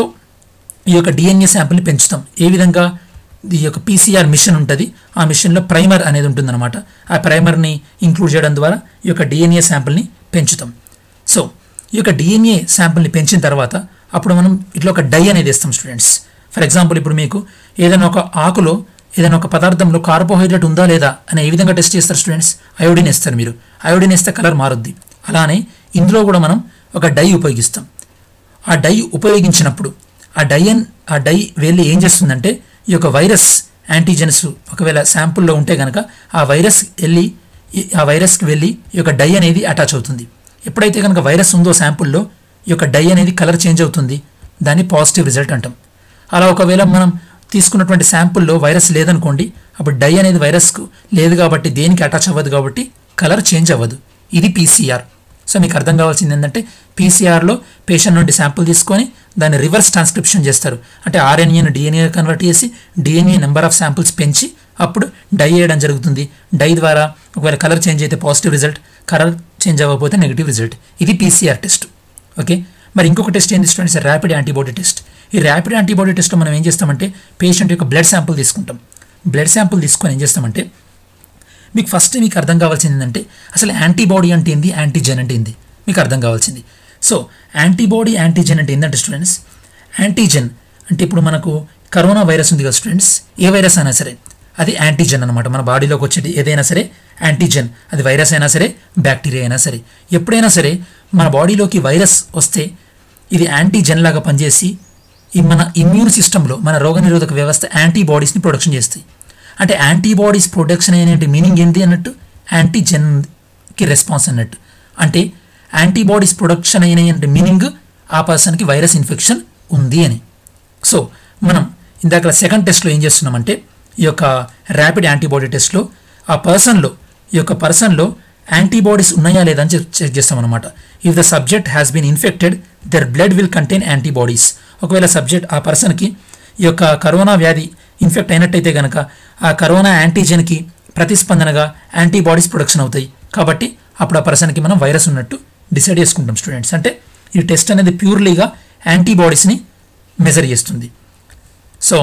ఈ యొక్క డిఎన్ఏ శాంపుల్ని పెంచుతాం ఏ విధంగా ఈ యొక్క పీసీఆర్ మిషన్ ఉంటుంది ఆ మిషన్లో ప్రైమర్ అనేది ఉంటుందన్నమాట ఆ ప్రైమర్ని ఇంక్లూడ్ చేయడం ద్వారా ఈ యొక్క డిఎన్ఏ శాంపుల్ని పెంచుతాం సో ఈ యొక్క డిఎన్ఏ శాంపుల్ని పెంచిన తర్వాత అప్పుడు మనం ఇట్లా ఒక డై అనేది ఇస్తాం స్టూడెంట్స్ ఫర్ ఎగ్జాంపుల్ ఇప్పుడు మీకు ఏదైనా ఒక ఆకులో ఏదైనా ఒక పదార్థంలో కార్బోహైడ్రేట్ ఉందా లేదా అని ఏ విధంగా టెస్ట్ చేస్తారు స్టూడెంట్స్ అయోడిన్ ఇస్తారు మీరు అయోడిన్ ఇస్తే కలర్ మారుద్ది అలానే ఇందులో కూడా మనం ఒక డై ఉపయోగిస్తాం ఆ డై ఉపయోగించినప్పుడు ఆ డై అన్ ఆ డై వెళ్ళి ఏం చేస్తుందంటే ఈ యొక్క వైరస్ యాంటీజెన్స్ ఒకవేళ శాంపుల్లో ఉంటే కనుక ఆ వైరస్ వెళ్ళి ఈ- ఆ వైరస్కి వెళ్ళి ఈ యొక్క డై అనేది అటాచ్ అవుతుంది ఎప్పుడైతే కనుక వైరస్ ఉందో శాంపుల్లో ఈ యొక్క డై అనేది కలర్ చేంజ్ అవుతుంది దాన్ని పాజిటివ్ రిజల్ట్ అంటాం అలా ఒకవేళ మనం తీసుకున్నటువంటి శాంపుల్లో వైరస్ లేదనుకోండి అప్పుడు డై అనేది వైరస్కు లేదు కాబట్టి దేనికి అటాచ్ అవ్వదు కాబట్టి కలర్ చేంజ్ అవ్వదు ఇది పీసీఆర్ సో మీకు అర్థం కావాల్సింది ఏంటంటే పీసీఆర్లో పేషెంట్ నుండి శాంపుల్ తీసుకొని దాన్ని రివర్స్ ట్రాన్స్క్రిప్షన్ చేస్తారు అంటే ఆర్ఎన్ఏను డిఎన్ఏ కన్వర్ట్ చేసి డిఎన్ఏ నెంబర్ ఆఫ్ శాంపుల్స్ పెంచి అప్పుడు డై వేయడం జరుగుతుంది డై ద్వారా ఒకవేళ కలర్ చేంజ్ అయితే పాజిటివ్ రిజల్ట్ కలర్ చేంజ్ అవ్వకపోతే నెగిటివ్ రిజల్ట్ ఇది పీసీఆర్ టెస్ట్ ఓకే మరి ఇంకొక టెస్ట్ ఏంటి స్టూడెంట్స్ ర్యాపిడ్ యాంటీబాడీ టెస్ట్ ఈ ర్యాపిడ్ యాంటీబాడీ టెస్ట్లో మనం ఏం చేస్తామంటే పేషెంట్ యొక్క బ్లడ్ శాంపుల్ తీసుకుంటాం బ్లడ్ శాంపుల్ తీసుకొని ఏం చేస్తామంటే మీకు ఫస్ట్ మీకు అర్థం కావాల్సింది ఏంటంటే అసలు యాంటీబాడీ అంటే ఏంది యాంటీజెన్ అంటే ఏంది మీకు అర్థం కావాల్సింది సో యాంటీబాడీ యాంటీజెన్ అంటే ఏంటంటే స్టూడెంట్స్ యాంటీజెన్ అంటే ఇప్పుడు మనకు కరోనా వైరస్ ఉంది కదా స్టూడెంట్స్ ఏ వైరస్ అయినా సరే అది యాంటీజెన్ అనమాట మన బాడీలోకి వచ్చేది ఏదైనా సరే యాంటీజెన్ అది వైరస్ అయినా సరే బ్యాక్టీరియా అయినా సరే ఎప్పుడైనా సరే మన బాడీలోకి వైరస్ వస్తే ఇది యాంటీజెన్ లాగా పనిచేసి ఈ మన ఇమ్యూన్ సిస్టంలో మన రోగనిరోధక వ్యవస్థ యాంటీబాడీస్ని ప్రొడక్షన్ చేస్తాయి అంటే యాంటీబాడీస్ ప్రొడక్షన్ అనే మీనింగ్ ఏంటి అన్నట్టు యాంటీజెన్కి రెస్పాన్స్ అన్నట్టు అంటే యాంటీబాడీస్ ప్రొడక్షన్ అయిన మీనింగ్ ఆ పర్సన్కి వైరస్ ఇన్ఫెక్షన్ ఉంది అని సో మనం ఇందాక సెకండ్ టెస్ట్లో ఏం చేస్తున్నామంటే ఈ యొక్క ర్యాపిడ్ యాంటీబాడీ టెస్ట్లో ఆ పర్సన్లో ఈ యొక్క పర్సన్లో యాంటీబాడీస్ ఉన్నాయా లేదా అని చెక్ చెక్ చేస్తాం అనమాట if the subject has been infected their blood will contain antibodies ఒకవేళ సబ్జెక్ట్ ఆ పర్సన్కి ఈ యొక్క కరోనా వ్యాధి ఇన్ఫెక్ట్ అయినట్టయితే కనుక ఆ కరోనా యాంటీజెన్కి ప్రతిస్పందనగా యాంటీబాడీస్ ప్రొడక్షన్ అవుతాయి కాబట్టి అప్పుడు ఆ పర్సన్కి మనం వైరస్ ఉన్నట్టు డిసైడ్ చేసుకుంటాం స్టూడెంట్స్ అంటే ఈ టెస్ట్ అనేది ప్యూర్లీగా యాంటీబాడీస్ని మెజర్ చేస్తుంది సో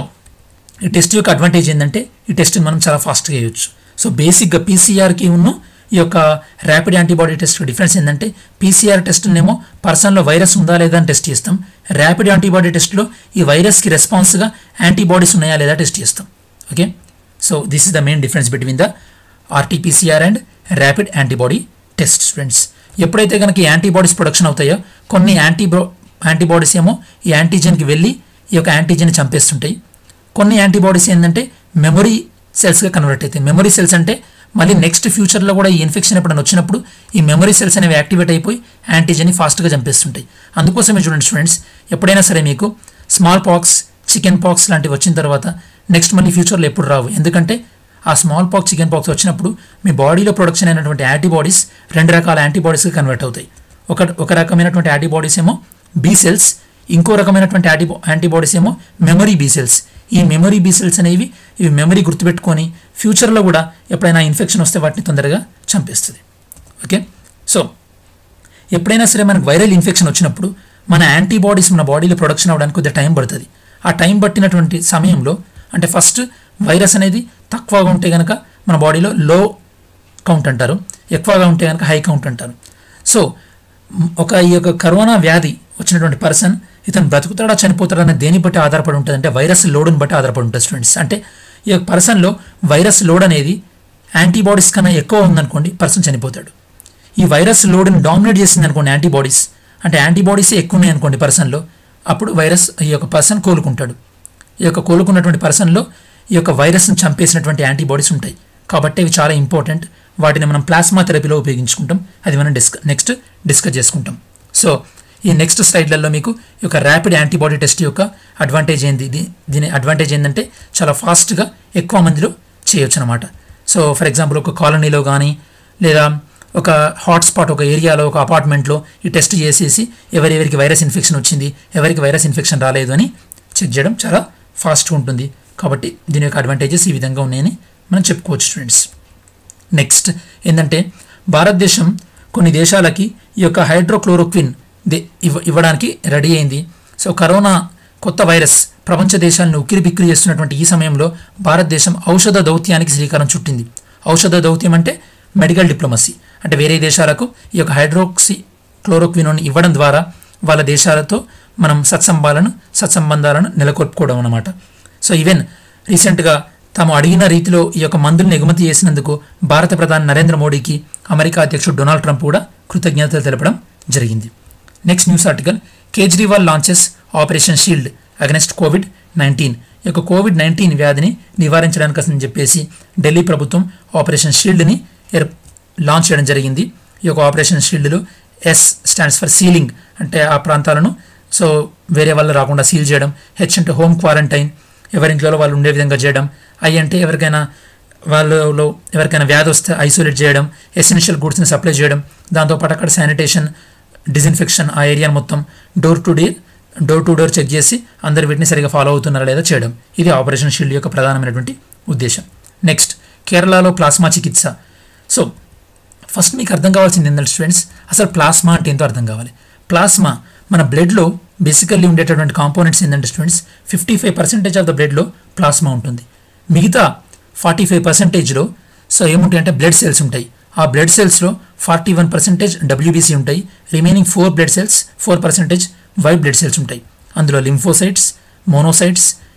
ఈ టెస్ట్ యొక్క అడ్వాంటేజ్ ఏంటంటే ఈ టెస్ట్ మనం చాలా ఫాస్ట్గా చేయొచ్చు సో బేసిక్గా పీసీఆర్కి ఉన్న ఈ యొక్క ర్యాపిడ్ యాంటీబాడీ టెస్ట్ డిఫరెన్స్ ఏంటంటే పీసీఆర్ టెస్ట్నేమో పర్సన్లో వైరస్ ఉందా లేదా అని టెస్ట్ చేస్తాం ర్యాపిడ్ యాంటీబాడీ టెస్ట్లో ఈ వైరస్కి రెస్పాన్స్గా యాంటీబాడీస్ ఉన్నాయా లేదా టెస్ట్ చేస్తాం okay so this is the main difference between the RTPCR and rapid antibody test students ఎప్పుడైతే కనుక ఈ యాంటీబాడీస్ ప్రొడక్షన్ అవుతాయో కొన్ని యాంటీబో యాంటీబాడీస్ ఏమో ఈ యాంటీజెన్కి వెళ్ళి ఈ యొక్క యాంటీజెన్ చంపేస్తుంటాయి కొన్ని యాంటీబాడీస్ ఏంటంటే మెమరీ సెల్స్గా కన్వర్ట్ అవుతాయి మెమరీ సెల్స్ అంటే మళ్ళీ నెక్స్ట్ ఫ్యూచర్లో కూడా ఈ ఇన్ఫెక్షన్ ఎప్పుడైనా వచ్చినప్పుడు ఈ మెమరీ సెల్స్ అనేవి యాక్టివేట్ అయిపోయి యాంటీజెన్ని ఫాస్ట్గా చంపేస్తుంటాయి అందుకోసమే చూడండి స్టూడెంట్స్ ఎప్పుడైనా సరే మీకు స్మాల్ పాక్స్ చికెన్ పాక్స్ లాంటివి వచ్చిన తర్వాత నెక్స్ట్ మళ్ళీ ఫ్యూచర్లో ఎప్పుడు రావు ఎందుకంటే ఆ స్మాల్ పాక్స్ చికెన్ పాక్స్ వచ్చినప్పుడు మీ బాడీలో ప్రొడక్షన్ అయినటువంటి యాంటీబాడీస్ రెండు రకాల యాంటీబాడీస్గా కన్వర్ట్ అవుతాయి ఒక ఒక రకమైనటువంటి యాంటీబాడీస్ ఏమో బీ సెల్స్ ఇంకో రకమైనటువంటి యాంటీ యాంటీబాడీస్ ఏమో మెమరీ బీ సెల్స్ ఈ మెమరీ బీ సెల్స్ అనేవి ఇవి మెమరీ గుర్తుపెట్టుకొని ఫ్యూచర్లో కూడా ఎప్పుడైనా ఇన్ఫెక్షన్ వస్తే వాటిని తొందరగా చంపేస్తుంది ఓకే సో ఎప్పుడైనా సరే మనకు వైరల్ ఇన్ఫెక్షన్ వచ్చినప్పుడు మన యాంటీబాడీస్ మన బాడీలో ప్రొడక్షన్ అవ్వడానికి కొద్దిగా టైం పడుతుంది ఆ టైం పట్టినటువంటి సమయంలో అంటే ఫస్ట్ వైరస్ అనేది తక్కువగా ఉంటే కనుక మన బాడీలో లో కౌంట్ అంటారు ఎక్కువగా ఉంటే కనుక హై కౌంట్ అంటారు సో మ్, ఒక ఈ యొక్క కరోనా వ్యాధి వచ్చినటువంటి పర్సన్ ఇతను బ్రతుకుతాడా చనిపోతాడా అనే దేని బట్టి ఆధారపడి ఉంటుంది అంటే వైరస్ లోడ్ని బట్టి ఆధారపడి ఉంటుంది స్టూడెంట్స్ అంటే ఈ యొక్క పర్సన్లో వైరస్ లోడ్ అనేది యాంటీబాడీస్ కన్నా ఎక్కువ ఉందనుకోండి పర్సన్ చనిపోతాడు ఈ వైరస్ లోడ్ని డామినేట్ చేసింది అనుకోండి యాంటీబాడీస్ అంటే యాంటీబాడీస్ ఎక్కువ ఉన్నాయి అనుకోండి పర్సన్లో అప్పుడు వైరస్ ఈ యొక్క పర్సన్ కోలుకుంటాడు ఈ యొక్క కోలుకున్నటువంటి పర్సన్లో ఈ యొక్క వైరస్ని చంపేసినటువంటి యాంటీబాడీస్ ఉంటాయి కాబట్టి ఇవి చాలా ఇంపార్టెంట్ వాటిని మనం ప్లాస్మా థెరపీలో ఉపయోగించుకుంటాం అది మనం డిస్క నెక్స్ట్ డిస్కస్ చేసుకుంటాం సో ఈ నెక్స్ట్ స్లైడ్లలో మీకు ఈ యొక్క ర్యాపిడ్ యాంటీబాడీ టెస్ట్ యొక్క అడ్వాంటేజ్ ఏంది దీ- దీని అడ్వాంటేజ్ ఏంటంటే చాలా ఫాస్ట్గా ఎక్కువ మందిలో చేయొచ్చు అనమాట సో ఫర్ ఎగ్జాంపుల్ ఒక కాలనీలో కానీ లేదా ఒక హాట్స్పాట్ ఒక ఏరియాలో ఒక అపార్ట్మెంట్లో ఈ టెస్ట్ చేసేసి ఎవరెవరికి వైరస్ ఇన్ఫెక్షన్ వచ్చింది ఎవరికి వైరస్ ఇన్ఫెక్షన్ రాలేదు అని చెక్ చేయడం చాలా ఫాస్ట్గా ఉంటుంది కాబట్టి దీని యొక్క అడ్వాంటేజెస్ ఈ విధంగా ఉన్నాయని మనం చెప్పుకోవచ్చు స్టూడెంట్స్ నెక్స్ట్ ఏంటంటే భారతదేశం కొన్ని దేశాలకి ఈ యొక్క హైడ్రోక్లోరోక్విన్ దే ఇవ్వ ఇవ్వడానికి రెడీ అయింది సో కరోనా కొత్త వైరస్ ప్రపంచ దేశాలను ఉక్కిరి బిక్కిరి చేస్తున్నటువంటి ఈ సమయంలో భారతదేశం ఔషధ దౌత్యానికి శ్రీకారం చుట్టింది ఔషధ దౌత్యం అంటే మెడికల్ డిప్లొమసీ అంటే వేరే దేశాలకు ఈ యొక్క హైడ్రోక్సి క్లోరోక్వినోన్ ఇవ్వడం ద్వారా వాళ్ళ దేశాలతో మనం సత్సంబాలను సత్సంబంధాలను నెలకొల్పుకోవడం అన్నమాట సో ఈవెన్ రీసెంట్గా తాము అడిగిన రీతిలో ఈ యొక్క మందులను ఎగుమతి చేసినందుకు భారత ప్రధాని నరేంద్ర మోడీకి అమెరికా అధ్యక్షుడు డొనాల్డ్ ట్రంప్ కూడా కృతజ్ఞతలు తెలపడం జరిగింది next news article Kejriwal launches operation shield against covid nineteen ఈ యొక్క కోవిడ్ నైన్టీన్ వ్యాధిని నివారించడానికి అని చెప్పేసి ఢిల్లీ ప్రభుత్వం ఆపరేషన్ షీల్డ్ని ఏర్ లాంచ్ చేయడం జరిగింది ఈ యొక్క ఆపరేషన్ షీల్డ్లో ఎస్ స్టాండ్స్ ఫర్ సీలింగ్ అంటే ఆ ప్రాంతాలను సో వేరే వాళ్ళు రాకుండా సీల్ చేయడం హెచ్ అంటే హోమ్ క్వారంటైన్ ఎవరింట్లో వాళ్ళు ఉండే విధంగా చేయడం ఐ అంటే ఎవరికైనా వాళ్ళలో ఎవరికైనా వ్యాధి వస్తే ఐసోలేట్ చేయడం ఎసెన్షియల్ గుడ్స్ని సప్లై చేయడం దాంతోపాటు అక్కడ శానిటేషన్ డిజిన్ఫెక్షన్ ఆ ఏరియాను మొత్తం door to day door to door check చేసి అందరు వీటిని సరిగా ఫాలో అవుతున్నారా లేదా చేయడం ఇది ఆపరేషన్ షీల్డ్ యొక్క ప్రధానమైనటువంటి ఉద్దేశం నెక్స్ట్ కేరళలో ప్లాస్మా చికిత్స సో ఫస్ట్ మీకు అర్థం కావాల్సింది ఏంటంటే స్టూడెంట్స్ అసలు ప్లాస్మా అంటే ఏంటో అర్థం కావాలి ప్లాస్మా మన బ్లడ్లో బేసికల్లీ ఉండేటటువంటి కాంపోనెంట్స్ ఏంటంటే students fifty five percentage of the బ్లడ్లో ప్లాస్మా ఉంటుంది మిగతా ఫార్టీ ఫైవ్ పర్సెంటేజ్లో సో ఏముంటాయి అంటే బ్లడ్ సెల్స్ ఉంటాయి ఆ బ్లడ్ సెల్స్లో ఫార్టీ వన్ పర్సెంటేజ్ డబ్ల్యూబీసీ ఉంటాయి remaining four blood cells four percentage white blood cells ఉంటాయి అందులో lymphocytes monocytes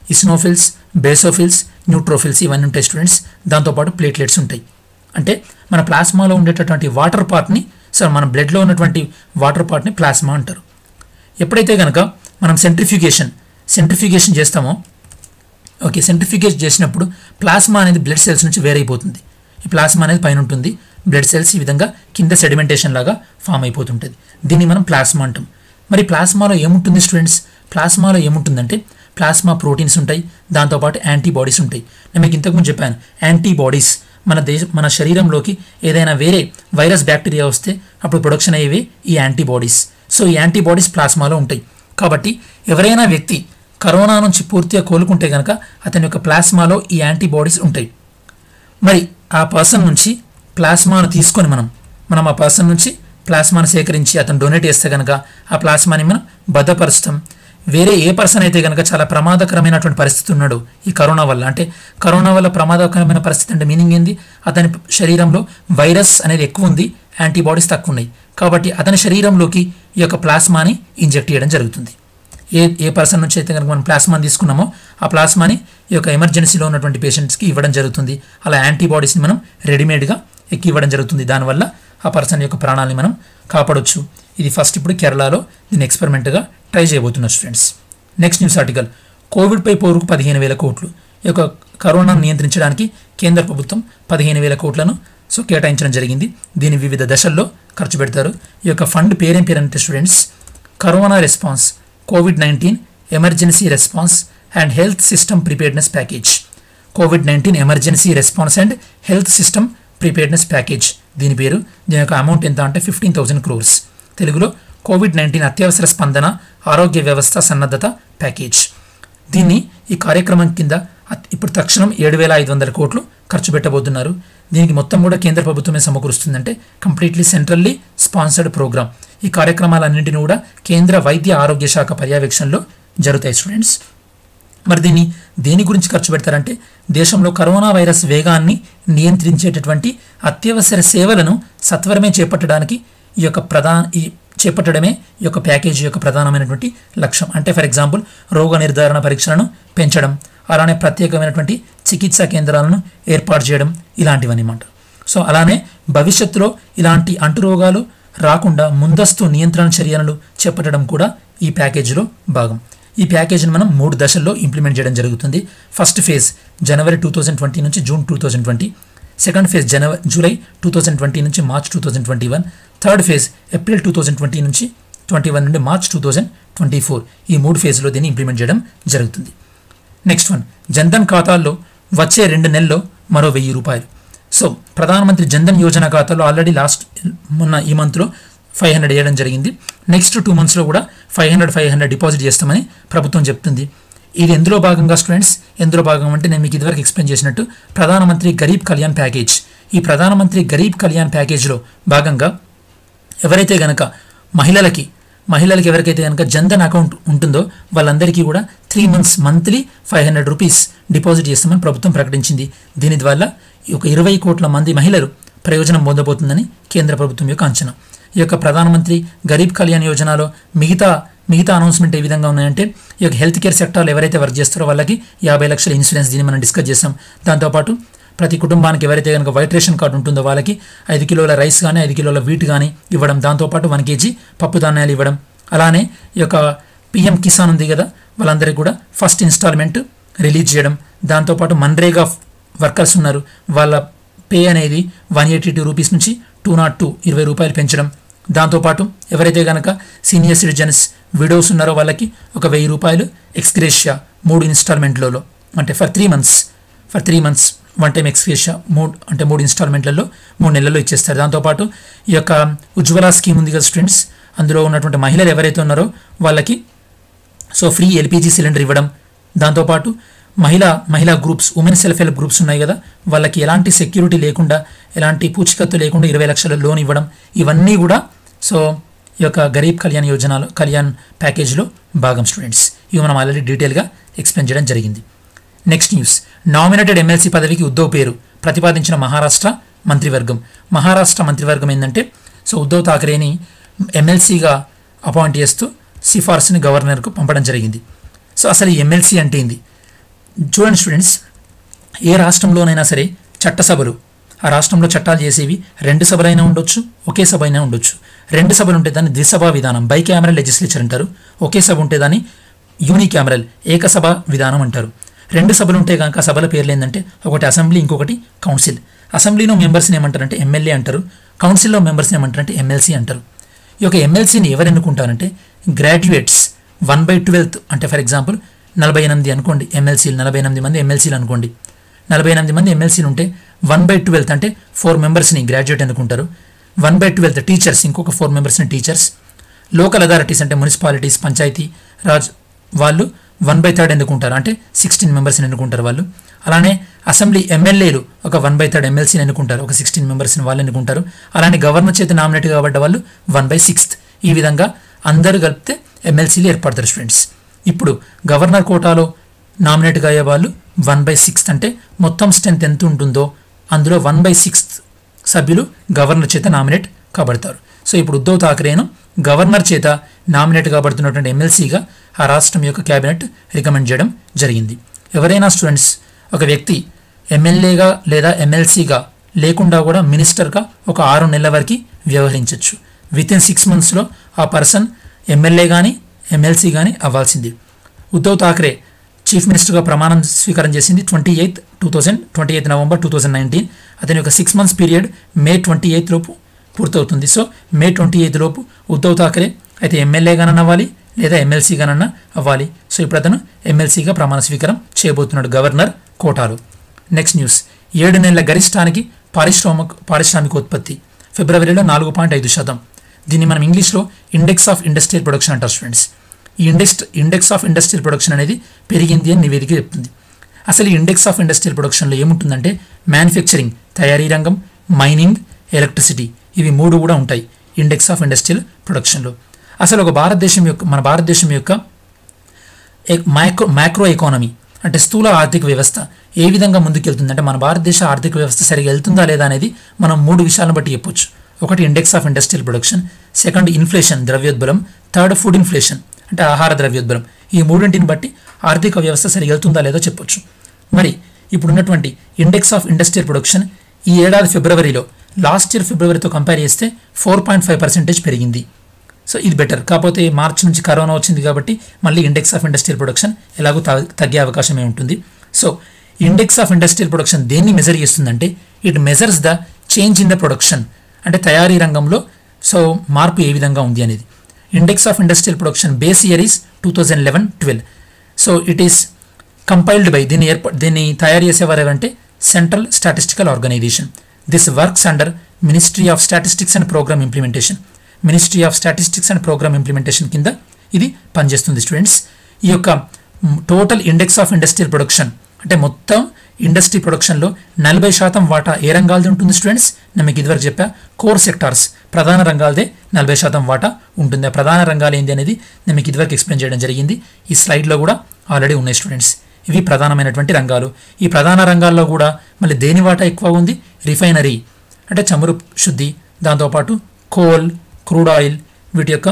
eosinophils basophils neutrophils ఇవన్నీ ఉంటాయి స్టూడెంట్స్ దాంతోపాటు ప్లేట్లెట్స్ ఉంటాయి అంటే మన ప్లాస్మాలో ఉండేటటువంటి వాటర్ పార్ట్ని సార్ మన బ్లడ్లో ఉన్నటువంటి వాటర్ పార్ట్ని ప్లాస్మా అంటారు ఎప్పుడైతే కనుక మనం సెంట్రిఫ్యూగేషన్ సెంట్రిఫ్యూగేషన్ చేస్తామో ఓకే సెంట్రిఫికేట్ చేసినప్పుడు ప్లాస్మా అనేది బ్లడ్ సెల్స్ నుంచి వేరైపోతుంది ఈ ప్లాస్మా అనేది పైన ఉంటుంది బ్లడ్ సెల్స్ ఈ విధంగా కింద సెడిమెంటేషన్ లాగా ఫామ్ అయిపోతుంటుంది దీన్ని మనం ప్లాస్మా అంటాం మరి ప్లాస్మాలో ఏముంటుంది స్టూడెంట్స్ ప్లాస్మాలో ఏముంటుందంటే ప్లాస్మా ప్రోటీన్స్ ఉంటాయి దాంతోపాటు యాంటీబాడీస్ ఉంటాయి నేను మీకు ఇంతకుముందు చెప్పాను యాంటీబాడీస్ మన దేశ మన శరీరంలోకి ఏదైనా వేరే వైరస్ బ్యాక్టీరియా వస్తే అప్పుడు ప్రొడక్షన్ అయ్యేవి ఈ యాంటీబాడీస్ సో ఈ యాంటీబాడీస్ ప్లాస్మాలో ఉంటాయి కాబట్టి ఎవరైనా వ్యక్తి కరోనా నుంచి పూర్తిగా కోలుకుంటే కనుక అతని యొక్క ప్లాస్మాలో ఈ యాంటీబాడీస్ ఉంటాయి మరి ఆ పర్సన్ నుంచి ప్లాస్మాను తీసుకొని మనం మనం ఆ పర్సన్ నుంచి ప్లాస్మాను సేకరించి అతను డొనేట్ చేస్తే కనుక ఆ ప్లాస్మాని మనం భద్రపరుస్తాం వేరే ఏ పర్సన్ అయితే కనుక చాలా ప్రమాదకరమైనటువంటి పరిస్థితి ఉన్నాడు ఈ కరోనా వల్ల అంటే కరోనా వల్ల ప్రమాదకరమైన పరిస్థితి అంటే మీనింగ్ ఏంది అతని శరీరంలో వైరస్ అనేది ఎక్కువ ఉంది యాంటీబాడీస్ తక్కువ ఉన్నాయి కాబట్టి అతని శరీరంలోకి ఈ యొక్క ప్లాస్మాని ఇంజెక్ట్ చేయడం జరుగుతుంది ఏ ఏ పర్సన్ నుంచి అయితే కనుక మనం ప్లాస్మాని తీసుకున్నామో ఆ ప్లాస్మాని ఈ యొక్క ఎమర్జెన్సీలో ఉన్నటువంటి పేషెంట్స్కి ఇవ్వడం జరుగుతుంది అలా యాంటీబాడీస్ని మనం రెడీమేడ్గా ఎక్కి ఇవ్వడం జరుగుతుంది దానివల్ల ఆ పర్సన్ యొక్క ప్రాణాలని మనం కాపాడొచ్చు ఇది ఫస్ట్ ఇప్పుడు కేరళలో దీన్ని ఎక్స్పెరిమెంట్గా ట్రై చేయబోతున్నారు స్టూడెంట్స్ నెక్స్ట్ న్యూస్ ఆర్టికల్ కోవిడ్పై పోరుకు పదిహేను వేల కోట్లు ఈ యొక్క కరోనాను నియంత్రించడానికి కేంద్ర ప్రభుత్వం పదిహేను వేల కోట్లను సో కేటాయించడం జరిగింది దీని వివిధ దశల్లో ఖర్చు పెడతారు ఈ యొక్క ఫండ్ పేరేం పేరంటే students corona response covid nineteen emergency response and health system preparedness package covid nineteen emergency response and health system preparedness package దీని పేరు దీని యొక్క అమౌంట్ ఎంత అంటే ఫిఫ్టీన్ థౌసండ్ క్రోర్స్ తెలుగులో కోవిడ్ నైన్టీన్ అత్యవసర స్పందన ఆరోగ్య వ్యవస్థ సన్నద్ధత ప్యాకేజ్ దీన్ని ఈ కార్యక్రమం కింద అత్- ఇప్పుడు తక్షణం ఏడు వేల ఐదు వందల కోట్లు ఖర్చు పెట్టబోతున్నారు దీనికి మొత్తం కూడా కేంద్ర ప్రభుత్వమే సమకూరుస్తుందంటే కంప్లీట్లీ సెంట్రల్లీ స్పాన్సర్డ్ ప్రోగ్రామ్ ఈ కార్యక్రమాలన్నింటినీ కూడా కేంద్ర వైద్య ఆరోగ్య శాఖ పర్యవేక్షణలో జరుగుతాయి స్టూడెంట్స్ మరి దీన్ని దేని గురించి ఖర్చు పెడతారంటే దేశంలో కరోనా వైరస్ వేగాన్ని నియంత్రించేటటువంటి అత్యవసర సేవలను సత్వరమే చేపట్టడానికి ఈ యొక్క ప్రధాన ఈ చేపట్టడమే ఈ యొక్క ప్యాకేజీ యొక్క ప్రధానమైనటువంటి లక్ష్యం అంటే ఫర్ ఎగ్జాంపుల్ రోగ నిర్ధారణ పరీక్షలను పెంచడం అలానే ప్రత్యేకమైనటువంటి చికిత్సా కేంద్రాలను ఏర్పాటు చేయడం ఇలాంటివన్నమాట సో అలానే భవిష్యత్తులో ఇలాంటి అంటురోగాలు రాకుండా ముందస్తు నియంత్రణ చర్యలను చేపట్టడం కూడా ఈ ప్యాకేజీలో భాగం ఈ ప్యాకేజీని మనం మూడు దశల్లో ఇంప్లిమెంట్ చేయడం జరుగుతుంది first phase January two thousand twenty నుంచి June two thousand twenty second phase January July two thousand twenty నుంచి March two thousand twenty one third phase April two thousand twenty నుంచి ట్వంటీ వన్ నుండి March two thousand twenty four ఈ మూడు ఫేజ్లో దీన్ని implement చేయడం జరుగుతుంది నెక్స్ట్ వన్ జన్ధన్ ఖాతాల్లో వచ్చే రెండు నెలల్లో మరో వెయ్యి రూపాయలు సో ప్రధానమంత్రి జన్ధన్ యోజన ఖాతాలో ఆల్రెడీ లాస్ట్ మొన్న ఈ మంత్లో ఫైవ్ హండ్రెడ్ వేయడం జరిగింది నెక్స్ట్ టూ మంత్స్లో కూడా five hundred five hundred deposit చేస్తామని ప్రభుత్వం చెప్తుంది ఇది ఎందులో భాగంగా స్టూడెంట్స్ ఎందులో భాగం అంటే నేను మీకు ఇదివరకు ఎక్స్ప్లెయిన్ చేసినట్టు ప్రధానమంత్రి గరీబ్ కళ్యాణ్ ప్యాకేజ్ ఈ ప్రధానమంత్రి గరీబ్ కళ్యాణ్ ప్యాకేజ్లో భాగంగా ఎవరైతే గనక మహిళలకి మహిళలకి ఎవరికైతే కనుక జన్ధన్ అకౌంట్ ఉంటుందో వాళ్ళందరికీ కూడా three months monthly five hundred rupees deposit చేస్తామని ప్రభుత్వం ప్రకటించింది దీని ద్వారా ఈ యొక్క ఇరవై కోట్ల మంది మహిళలు ప్రయోజనం పొందబోతుందని కేంద్ర ప్రభుత్వం యొక్క అంచనా ఈ యొక్క ప్రధానమంత్రి గరీబ్ కళ్యాణ్ యోజనలో మిగతా మిగతా అనౌన్స్మెంట్ ఏ విధంగా ఉన్నాయంటే ఈ యొక్క హెల్త్ కేర్ సెక్టార్లో ఎవరైతే వర్క్ చేస్తారో వాళ్ళకి యాభై లక్షల ఇన్సూరెన్స్ దీన్ని మనం డిస్కస్ చేస్తాం దాంతోపాటు ప్రతి కుటుంబానికి ఎవరైతే కనుక వైట్ రేషన్ కార్డు ఉంటుందో వాళ్ళకి ఐదు కిలోల రైస్ కానీ ఐదు కిలోల వీట్ కానీ ఇవ్వడం దాంతోపాటు వన్ కేజీ పప్పు ధాన్యాలు ఇవ్వడం అలానే ఈ యొక్క పిఎం కిసాన్ ఉంది కదా వాళ్ళందరికీ కూడా ఫస్ట్ ఇన్స్టాల్మెంట్ రిలీజ్ చేయడం దాంతోపాటు మన్రేగా వర్కర్స్ ఉన్నారు వాళ్ళ పే అనేది వన్ ఎయిటీ టూ రూపీస్ నుంచి టూ నాట్ టూ ఇరవై రూపాయలు పెంచడం దాంతోపాటు ఎవరైతే కనుక సీనియర్ సిటిజన్స్ విడోస్ ఉన్నారో వాళ్ళకి ఒక వెయ్యి రూపాయలు ఎక్స్గ్రేషియా మూడు ఇన్స్టాల్మెంట్లలో అంటే for three months for three months one time ex gratia మూడు అంటే మూడు ఇన్స్టాల్మెంట్లలో మూడు నెలల్లో ఇచ్చేస్తారు దాంతోపాటు ఈ యొక్క ఉజ్వల స్కీమ్ ఉంది కదా స్టూడెంట్స్ అందులో ఉన్నటువంటి మహిళలు ఎవరైతే ఉన్నారో వాళ్ళకి సో ఫ్రీ ఎల్పిజి సిలిండర్ ఇవ్వడం దాంతోపాటు మహిళా మహిళా groups women self help groups ఉన్నాయి కదా వాళ్ళకి ఎలాంటి సెక్యూరిటీ లేకుండా ఎలాంటి పూచికత్తు లేకుండా ఇరవై లక్షల లోన్ ఇవ్వడం ఇవన్నీ కూడా సో ఈ యొక్క గరీబ్ కళ్యాణ్ యోజనలో కళ్యాణ్ ప్యాకేజ్లో భాగం స్టూడెంట్స్ ఇవి మనం ఆల్రెడీ డీటెయిల్గా ఎక్స్ప్లెయిన్ చేయడం జరిగింది నెక్స్ట్ న్యూస్ నామినేటెడ్ ఎమ్మెల్సీ పదవికి ఉద్దవ్ పేరు ప్రతిపాదించిన మహారాష్ట్ర మంత్రివర్గం మహారాష్ట్ర మంత్రివర్గం ఏంటంటే సో ఉద్దవ్ థాకరేని ఎమ్మెల్సీగా అపాయింట్ చేస్తూ సిఫార్సుని గవర్నర్కు పంపడం జరిగింది సో అసలు ఈ ఎమ్మెల్సీ అంటే ఏంది చూడండి స్టూడెంట్స్ ఏ రాష్ట్రంలోనైనా సరే చట్టసభలు ఆ రాష్ట్రంలో చట్టాలు చేసేవి రెండు సభలైనా ఉండొచ్చు ఒకే సభ అయినా ఉండొచ్చు రెండు సభలు ఉంటే దాన్ని ద్విసభా విధానం బై క్యామరల్ లెజిస్లేచర్ అంటారు ఒకే సభ ఉంటే దాన్ని యూని క్యామరల్ ఏకసభ విధానం అంటారు రెండు సభలు ఉంటే కనుక ఆ సభల పేర్లు ఏంటంటే ఒకటి అసెంబ్లీ ఇంకొకటి కౌన్సిల్ అసెంబ్లీలో మెంబర్స్ని ఏమంటారంటే ఎమ్మెల్యే అంటారు కౌన్సిల్లో మెంబర్స్ని ఏమంటారంటే ఎమ్మెల్సీ అంటారు ఈ యొక్క ఎమ్మెల్సీని ఎవరు ఎన్నుకుంటారంటే గ్రాడ్యుయేట్స్ వన్ బై ట్వెల్త్ అంటే ఫర్ ఎగ్జాంపుల్ నలభై ఎనిమిది అనుకోండి ఎమ్మెల్సీలు నలభై ఎనిమిది మంది ఎమ్మెల్సీలు అనుకోండి నలభై ఎనిమిది మంది ఎమ్మెల్సీలు ఉంటే వన్ బై ట్వెల్త్ అంటే ఫోర్ మెంబర్స్ని గ్రాడ్యుయేట్ ఎన్నుకుంటారు వన్ బై ట్వెల్త్ టీచర్స్ ఇంకొక ఫోర్ మెంబర్స్ని టీచర్స్ లోకల్ అథారిటీస్ అంటే మున్సిపాలిటీస్ పంచాయతీ రాజ్ వాళ్ళు వన్ బై థర్డ్ ఎన్నుకుంటారు అంటే సిక్స్టీన్ మెంబర్స్ని ఎన్నుకుంటారు వాళ్ళు అలానే అసెంబ్లీ ఎమ్మెల్యేలు ఒక వన్ బై థర్డ్ ఎమ్మెల్సీని ఎన్నుకుంటారు ఒక సిక్స్టీన్ మెంబర్స్ని వాళ్ళు ఎన్నుకుంటారు అలానే గవర్నర్ చేత నామినేట్ కాబడ్డ వాళ్ళు వన్ బై సిక్స్త్ ఈ విధంగా అందరూ కలిపితే ఎమ్మెల్సీలు ఏర్పడతారు స్టూడెంట్స్ ఇప్పుడు గవర్నర్ కోటాలో నామినేట్గా అయ్యే వాళ్ళు వన్ బై సిక్స్త్ అంటే మొత్తం స్ట్రెంత్ ఎంత ఉంటుందో అందులో వన్ బై సిక్స్త్ సభ్యులు గవర్నర్ చేత నామినేట్ కాబడతారు సో ఇప్పుడు ఉద్ధవ్ థాకరేను గవర్నర్ చేత నామినేట్ కాబడుతున్నటువంటి ఎమ్మెల్సీగా ఆ రాష్ట్రం యొక్క క్యాబినెట్ రికమెండ్ చేయడం జరిగింది ఎవరైనా స్టూడెంట్స్ ఒక వ్యక్తి ఎమ్మెల్యేగా లేదా ఎమ్మెల్సీగా లేకుండా కూడా మినిస్టర్గా ఒక ఆరు నెలల వరకు వ్యవహరించవచ్చు విత్ ఇన్ సిక్స్ మంత్స్లో ఆ పర్సన్ ఎమ్మెల్యే కానీ ఎమ్మెల్సీ కానీ అవ్వాల్సింది ఉద్ధవ్ థాకరే చీఫ్ మినిస్టర్గా ప్రమాణం స్వీకారం చేసింది twenty eighth two thousand twenty eighth November two thousand nineteen అతని యొక్క six months period May twenty eighth లోపు పూర్తవుతుంది సో మే ట్వంటీ ఎయిత్ లోపు ఉద్ధవ్ థాకరే అయితే ఎమ్మెల్యేగానన్నా అవ్వాలి లేదా ఎమ్మెల్సీగానన్నా అవ్వాలి సో ఇప్పుడు అతను ఎమ్మెల్సీగా ప్రమాణ స్వీకారం చేయబోతున్నాడు గవర్నర్ కోటాలో నెక్స్ట్ న్యూస్ ఏడు నెలల గరిష్టానికి పారిశ్రామిక పారిశ్రామికోత్పత్తి ఫిబ్రవరిలో నాలుగు పాయింట్ ఐదు శాతం దీన్ని మనం ఇంగ్లీష్లో ఇండెక్స్ ఆఫ్ ఇండస్ట్రియల్ ప్రొడక్షన్ అంటారు స్టూడెంట్స్ ఈ index index of industrial production అనేది పెరిగింది అని నివేదిక చెప్తుంది అసలు ఈ ఇండెక్స్ ఆఫ్ ఇండస్ట్రియల్ ప్రొడక్షన్లో ఏముంటుందంటే మ్యానుఫ్యాక్చరింగ్ తయారీ రంగం మైనింగ్ ఎలక్ట్రిసిటీ ఇవి మూడు కూడా ఉంటాయి ఇండెక్స్ ఆఫ్ ఇండస్ట్రియల్ ప్రొడక్షన్లో అసలు ఒక భారతదేశం యొక్క మన భారతదేశం యొక్క మైక్రో మైక్రో ఎకానమీ అంటే స్థూల ఆర్థిక వ్యవస్థ ఏ విధంగా ముందుకెళ్తుంది అంటే మన భారతదేశ ఆర్థిక వ్యవస్థ సరిగా వెళ్తుందా లేదా అనేది మనం మూడు విషయాలను బట్టి చెప్పొచ్చు ఒకటి index of industrial production second inflation ద్రవ్యోద్బలం థర్డ్ ఫుడ్ ఇన్ఫ్లేషన్ అంటే ఆహార ద్రవ్యోద్బలం ఈ మూడింటిని బట్టి ఆర్థిక వ్యవస్థ సరిగా వెళ్తుందా లేదో చెప్పొచ్చు మరి ఇప్పుడున్నటువంటి ఇండెక్స్ ఆఫ్ ఇండస్ట్రియల్ ప్రొడక్షన్ ఈ ఏడాది ఫిబ్రవరిలో లాస్ట్ ఇయర్ ఫిబ్రవరితో కంపేర్ చేస్తే ఫోర్ పాయింట్ ఫైవ్ పర్సెంటేజ్ పెరిగింది సో ఇది బెటర్ కాకపోతే మార్చి నుంచి కరోనా వచ్చింది కాబట్టి మళ్ళీ ఇండెక్స్ ఆఫ్ ఇండస్ట్రియల్ ప్రొడక్షన్ ఎలాగో త- తగ్గే అవకాశమే ఉంటుంది so index of industrial production దేన్ని మెజర్ చేస్తుందంటే it measures the change in the production అంటే తయారీ రంగంలో సో మార్పు ఏ విధంగా ఉంది అనేది index of industrial production base year is two thousand eleven twelve so it is compiled by దీన్ని ఏర్ప దీన్ని తయారు చేసేవారు ఎవరంటే central statistical organisation this works under ministry of statistics and programme implementation ministry of statistics and programme implementation కింద ఇది పనిచేస్తుంది students ఈ యొక్క total index of industrial production అంటే మొత్తం ఇండస్ట్రీ ప్రొడక్షన్లో నలభై శాతం వాటా ఏ రంగాలది ఉంటుంది స్టూడెంట్స్ నేను మీకు ఇదివరకు చెప్పా కోర్ సెక్టార్స్ ప్రధాన రంగాలదే నలభై శాతం వాటా ఉంటుంది ఆ ప్రధాన రంగాలు ఏంది అనేది నేను మీకు ఇదివరకు ఎక్స్ప్లెయిన్ చేయడం జరిగింది ఈ స్లైడ్లో కూడా ఆల్రెడీ ఉన్నాయి స్టూడెంట్స్ ఇవి ప్రధానమైనటువంటి రంగాలు ఈ ప్రధాన రంగాల్లో కూడా మళ్ళీ దేని వాటా ఎక్కువ ఉంది రిఫైనరీ అంటే చమురు శుద్ధి దాంతోపాటు కోల్ క్రూడ్ ఆయిల్ వీటి యొక్క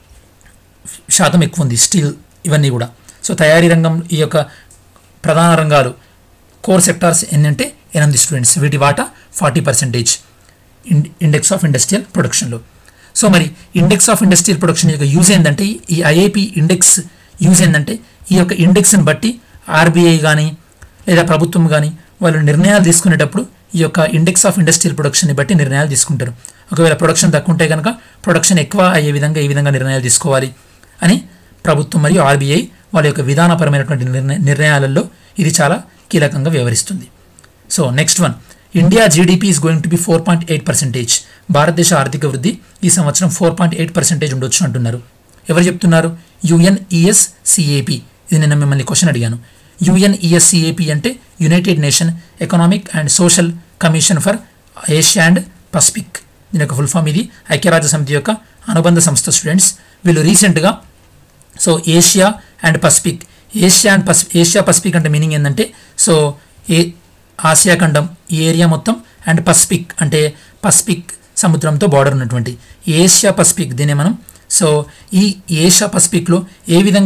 శాతం ఎక్కువ ఉంది స్టీల్ ఇవన్నీ కూడా సో తయారీ రంగం ఈ యొక్క ప్రధాన రంగాలు కోర్ సెక్టార్స్ ఎన్నంటే ఎనిమిది స్టూడెంట్స్ వీటి వాటా forty percentage index of industrial ప్రొడక్షన్లో సో మరి ఇండెక్స్ ఆఫ్ ఇండస్ట్రియల్ ప్రొడక్షన్ యొక్క యూజ్ ఏంటంటే ఈ ఐఐపి ఇండెక్స్ యూజ్ ఏంటంటే ఈ యొక్క ఇండెక్స్ని బట్టి ఆర్బీఐ కానీ లేదా ప్రభుత్వం కానీ వాళ్ళు నిర్ణయాలు తీసుకునేటప్పుడు ఈ యొక్క ఇండెక్స్ ఆఫ్ ఇండస్ట్రియల్ ప్రొడక్షన్ని బట్టి నిర్ణయాలు తీసుకుంటారు ఒకవేళ ప్రొడక్షన్ తక్కువ ఉంటే కనుక ప్రొడక్షన్ ఎక్కువ అయ్యే విధంగా ఈ విధంగా నిర్ణయాలు తీసుకోవాలి అని ప్రభుత్వం మరియు ఆర్బీఐ వాళ్ళ యొక్క విధానపరమైనటువంటి నిర్ణయ నిర్ణయాలలో ఇది చాలా కీలకంగా వ్యవహరిస్తుంది so next one India GDP is going to be four point eight percentage భారతదేశ ఆర్థిక వృద్ధి ఈ సంవత్సరం ఫోర్ పాయింట్ ఎయిట్ పర్సెంటేజ్ ఉండొచ్చు అంటున్నారు ఎవరు చెప్తున్నారు యుఎన్ఈఎస్ సిఏపి ఇది నేను మిమ్మల్ని క్వశ్చన్ అడిగాను యుఎన్ఈఎస్ సిఏపి అంటే United Nation economic and social commission for Asia and Pacific దీని యొక్క ఫుల్ ఫామ్ ఇది ఐక్యరాజ్య సమితి యొక్క అనుబంధ సంస్థ స్టూడెంట్స్ వీళ్ళు రీసెంట్గా so Asia and Pacific Asia and పసి ఏషియా పసిఫిక్ అంటే మీనింగ్ ఏంటంటే సో ఏ ఆసియా ఖండం ఈ ఏరియా మొత్తం అండ్ పసిఫిక్ అంటే పసిఫిక్ సముద్రంతో బార్డర్ ఉన్నటువంటి ఏషియా పసిఫిక్ దీన్ని మనం సో ఈ ఏషియా పసిఫిక్లో ఏ విధంగా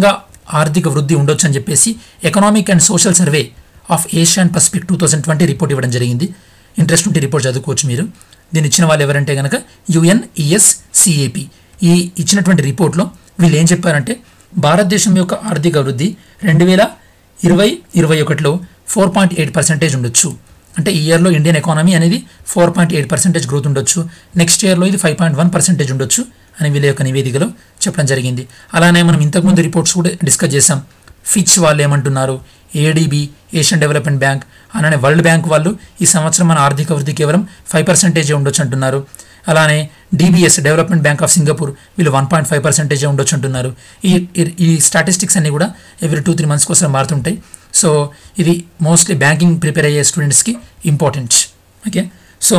ఆర్థిక వృద్ధి ఉండొచ్చు అని చెప్పేసి economic and social survey of Asia and Pacific two thousand twenty report ఇవ్వడం జరిగింది ఇంట్రెస్ట్ ఉంటే రిపోర్ట్ చదువుకోవచ్చు మీరు దీన్ని ఇచ్చిన వాళ్ళు ఎవరంటే కనుక యుఎన్ఈఎస్ సిఏపి ఈ ఇచ్చినటువంటి రిపోర్ట్లో వీళ్ళు ఏం చెప్పారంటే భారతదేశం యొక్క ఆర్థిక వృద్ధి రెండు వేల ఇరవై ఇరవై ఒకటిలో ఫోర్ పాయింట్ ఎయిట్ పర్సెంటేజ్ ఉండొచ్చు అంటే ఈ ఇయర్లో ఇండియన్ ఎకానమీ అనేది four point eight percentage growth ఉండొచ్చు నెక్స్ట్ ఇయర్లో ఇది ఫైవ్ పాయింట్ వన్ పర్సెంటేజ్ ఉండొచ్చు అని వీళ్ళ యొక్క నివేదికలో చెప్పడం జరిగింది అలానే మనం ఇంతకుముందు రిపోర్ట్స్ కూడా డిస్కస్ చేసాం ఫిచ్ వాళ్ళు ఏమంటున్నారు ఏడీబీ ఏషియన్ డెవలప్మెంట్ బ్యాంక్ అలానే వరల్డ్ బ్యాంక్ వాళ్ళు ఈ సంవత్సరం మన ఆర్థిక వృద్ధి కేవలం ఫైవ్ పర్సెంటేజే ఉండొచ్చు అంటున్నారు అలానే DBS development bank of Singapore వీళ్ళు వన్ పాయింట్ ఫైవ్ పర్సెంటేజే ఉండొచ్చు అంటున్నారు ఈ ఈ- ఈ స్టాటిస్టిక్స్ అన్ని కూడా ఎవ్రీ టూ త్రీ మంత్స్ కోసం మారుతుంటాయి సో ఇది మోస్ట్లీ బ్యాంకింగ్ ప్రిపేర్ అయ్యే స్టూడెంట్స్కి ఇంపార్టెంట్ ఓకే సో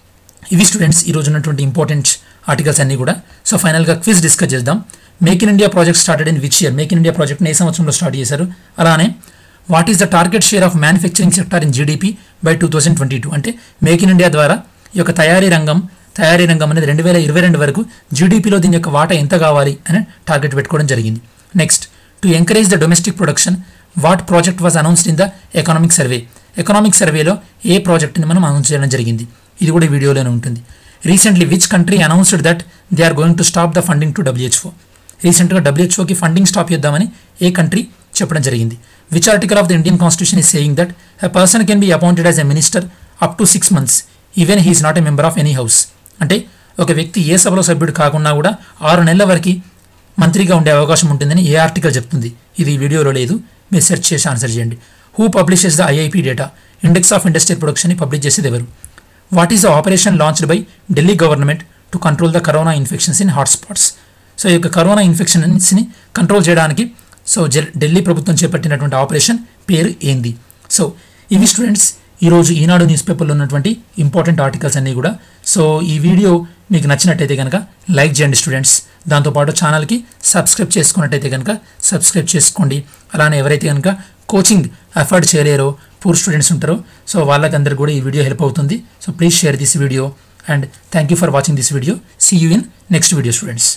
ఇవి స్టూడెంట్స్ ఈరోజు ఉన్నటువంటి ఇంపార్టెంట్ ఆర్టికల్స్ అన్నీ కూడా సో ఫైనల్గా క్విజ్ డిస్కస్ చేద్దాం make in India project started in which year make in India ప్రాజెక్ట్ని ఏ సంవత్సరంలో స్టార్ట్ చేశారు అలానే what is the target share of manufacturing sector in GDP by two thousand twenty two అంటే మేక్ ఇన్ ఇండియా ద్వారా ఈ యొక్క తయారీ రంగం తయారీ రంగం అనేది రెండు వేల ఇరవై రెండు వరకు జీడిపిలో దీని యొక్క వాటా ఎంత కావాలి అని టార్గెట్ పెట్టుకోవడం జరిగింది next to encourage the domestic production what project was announced in the economic survey economic సర్వేలో ఏ ప్రాజెక్ట్ని మనం అనౌన్స్ చేయడం జరిగింది ఇది కూడా ఈ వీడియోలోనే ఉంటుంది recently which country announced that they are going to stop the funding to WHO రీసెంట్గా డబ్ల్యూహెచ్ఓకి ఫండింగ్ స్టాప్ చేద్దామని ఏ కంట్రీ చెప్పడం జరిగింది which article of the Indian constitution is saying that a person can be appointed as a minister up to six months even he is not a member of any house అంటే ఒక వ్యక్తి ఏ సభలో సభ్యుడు కాకుండా కూడా ఆరు నెలల వరకు మంత్రిగా ఉండే అవకాశం ఉంటుందని ఏ ఆర్టికల్ చెప్తుంది ఇది ఈ వీడియోలో లేదు మీరు సెర్చ్ చేసి ఆన్సర్ చేయండి who publishes the IIP data index of industrial ప్రొడక్షన్ని పబ్లిష్ చేసేది ఎవరు what is the operation launched by Delhi government to control the corona infections in hotspots so ఈ యొక్క కరోనా ఇన్ఫెక్షన్స్ని కంట్రోల్ చేయడానికి సో జెల్- ఢిల్లీ ప్రభుత్వం చేపట్టినటువంటి ఆపరేషన్ పేరు ఏంది సో ఇవి స్టూడెంట్స్ ఈరోజు ఈనాడు న్యూస్ పేపర్లో ఉన్నటువంటి ఇంపార్టెంట్ ఆర్టికల్స్ అన్నీ కూడా సో ఈ వీడియో మీకు నచ్చినట్టయితే కనుక లైక్ చేయండి స్టూడెంట్స్ దాంతోపాటు ఛానల్కి సబ్స్క్రైబ్ చేసుకున్నట్టయితే కనుక సబ్స్క్రైబ్ చేసుకోండి అలానే ఎవరైతే కనుక కోచింగ్ అఫోర్డ్ చేయలేరో పూర్ స్టూడెంట్స్ ఉంటారో సో వాళ్ళకందరూ కూడా ఈ వీడియో హెల్ప్ అవుతుంది so please share this video and thank you for watching this video see you in next video students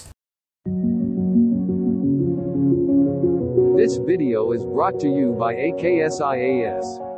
This video is brought to you by AKSIAS.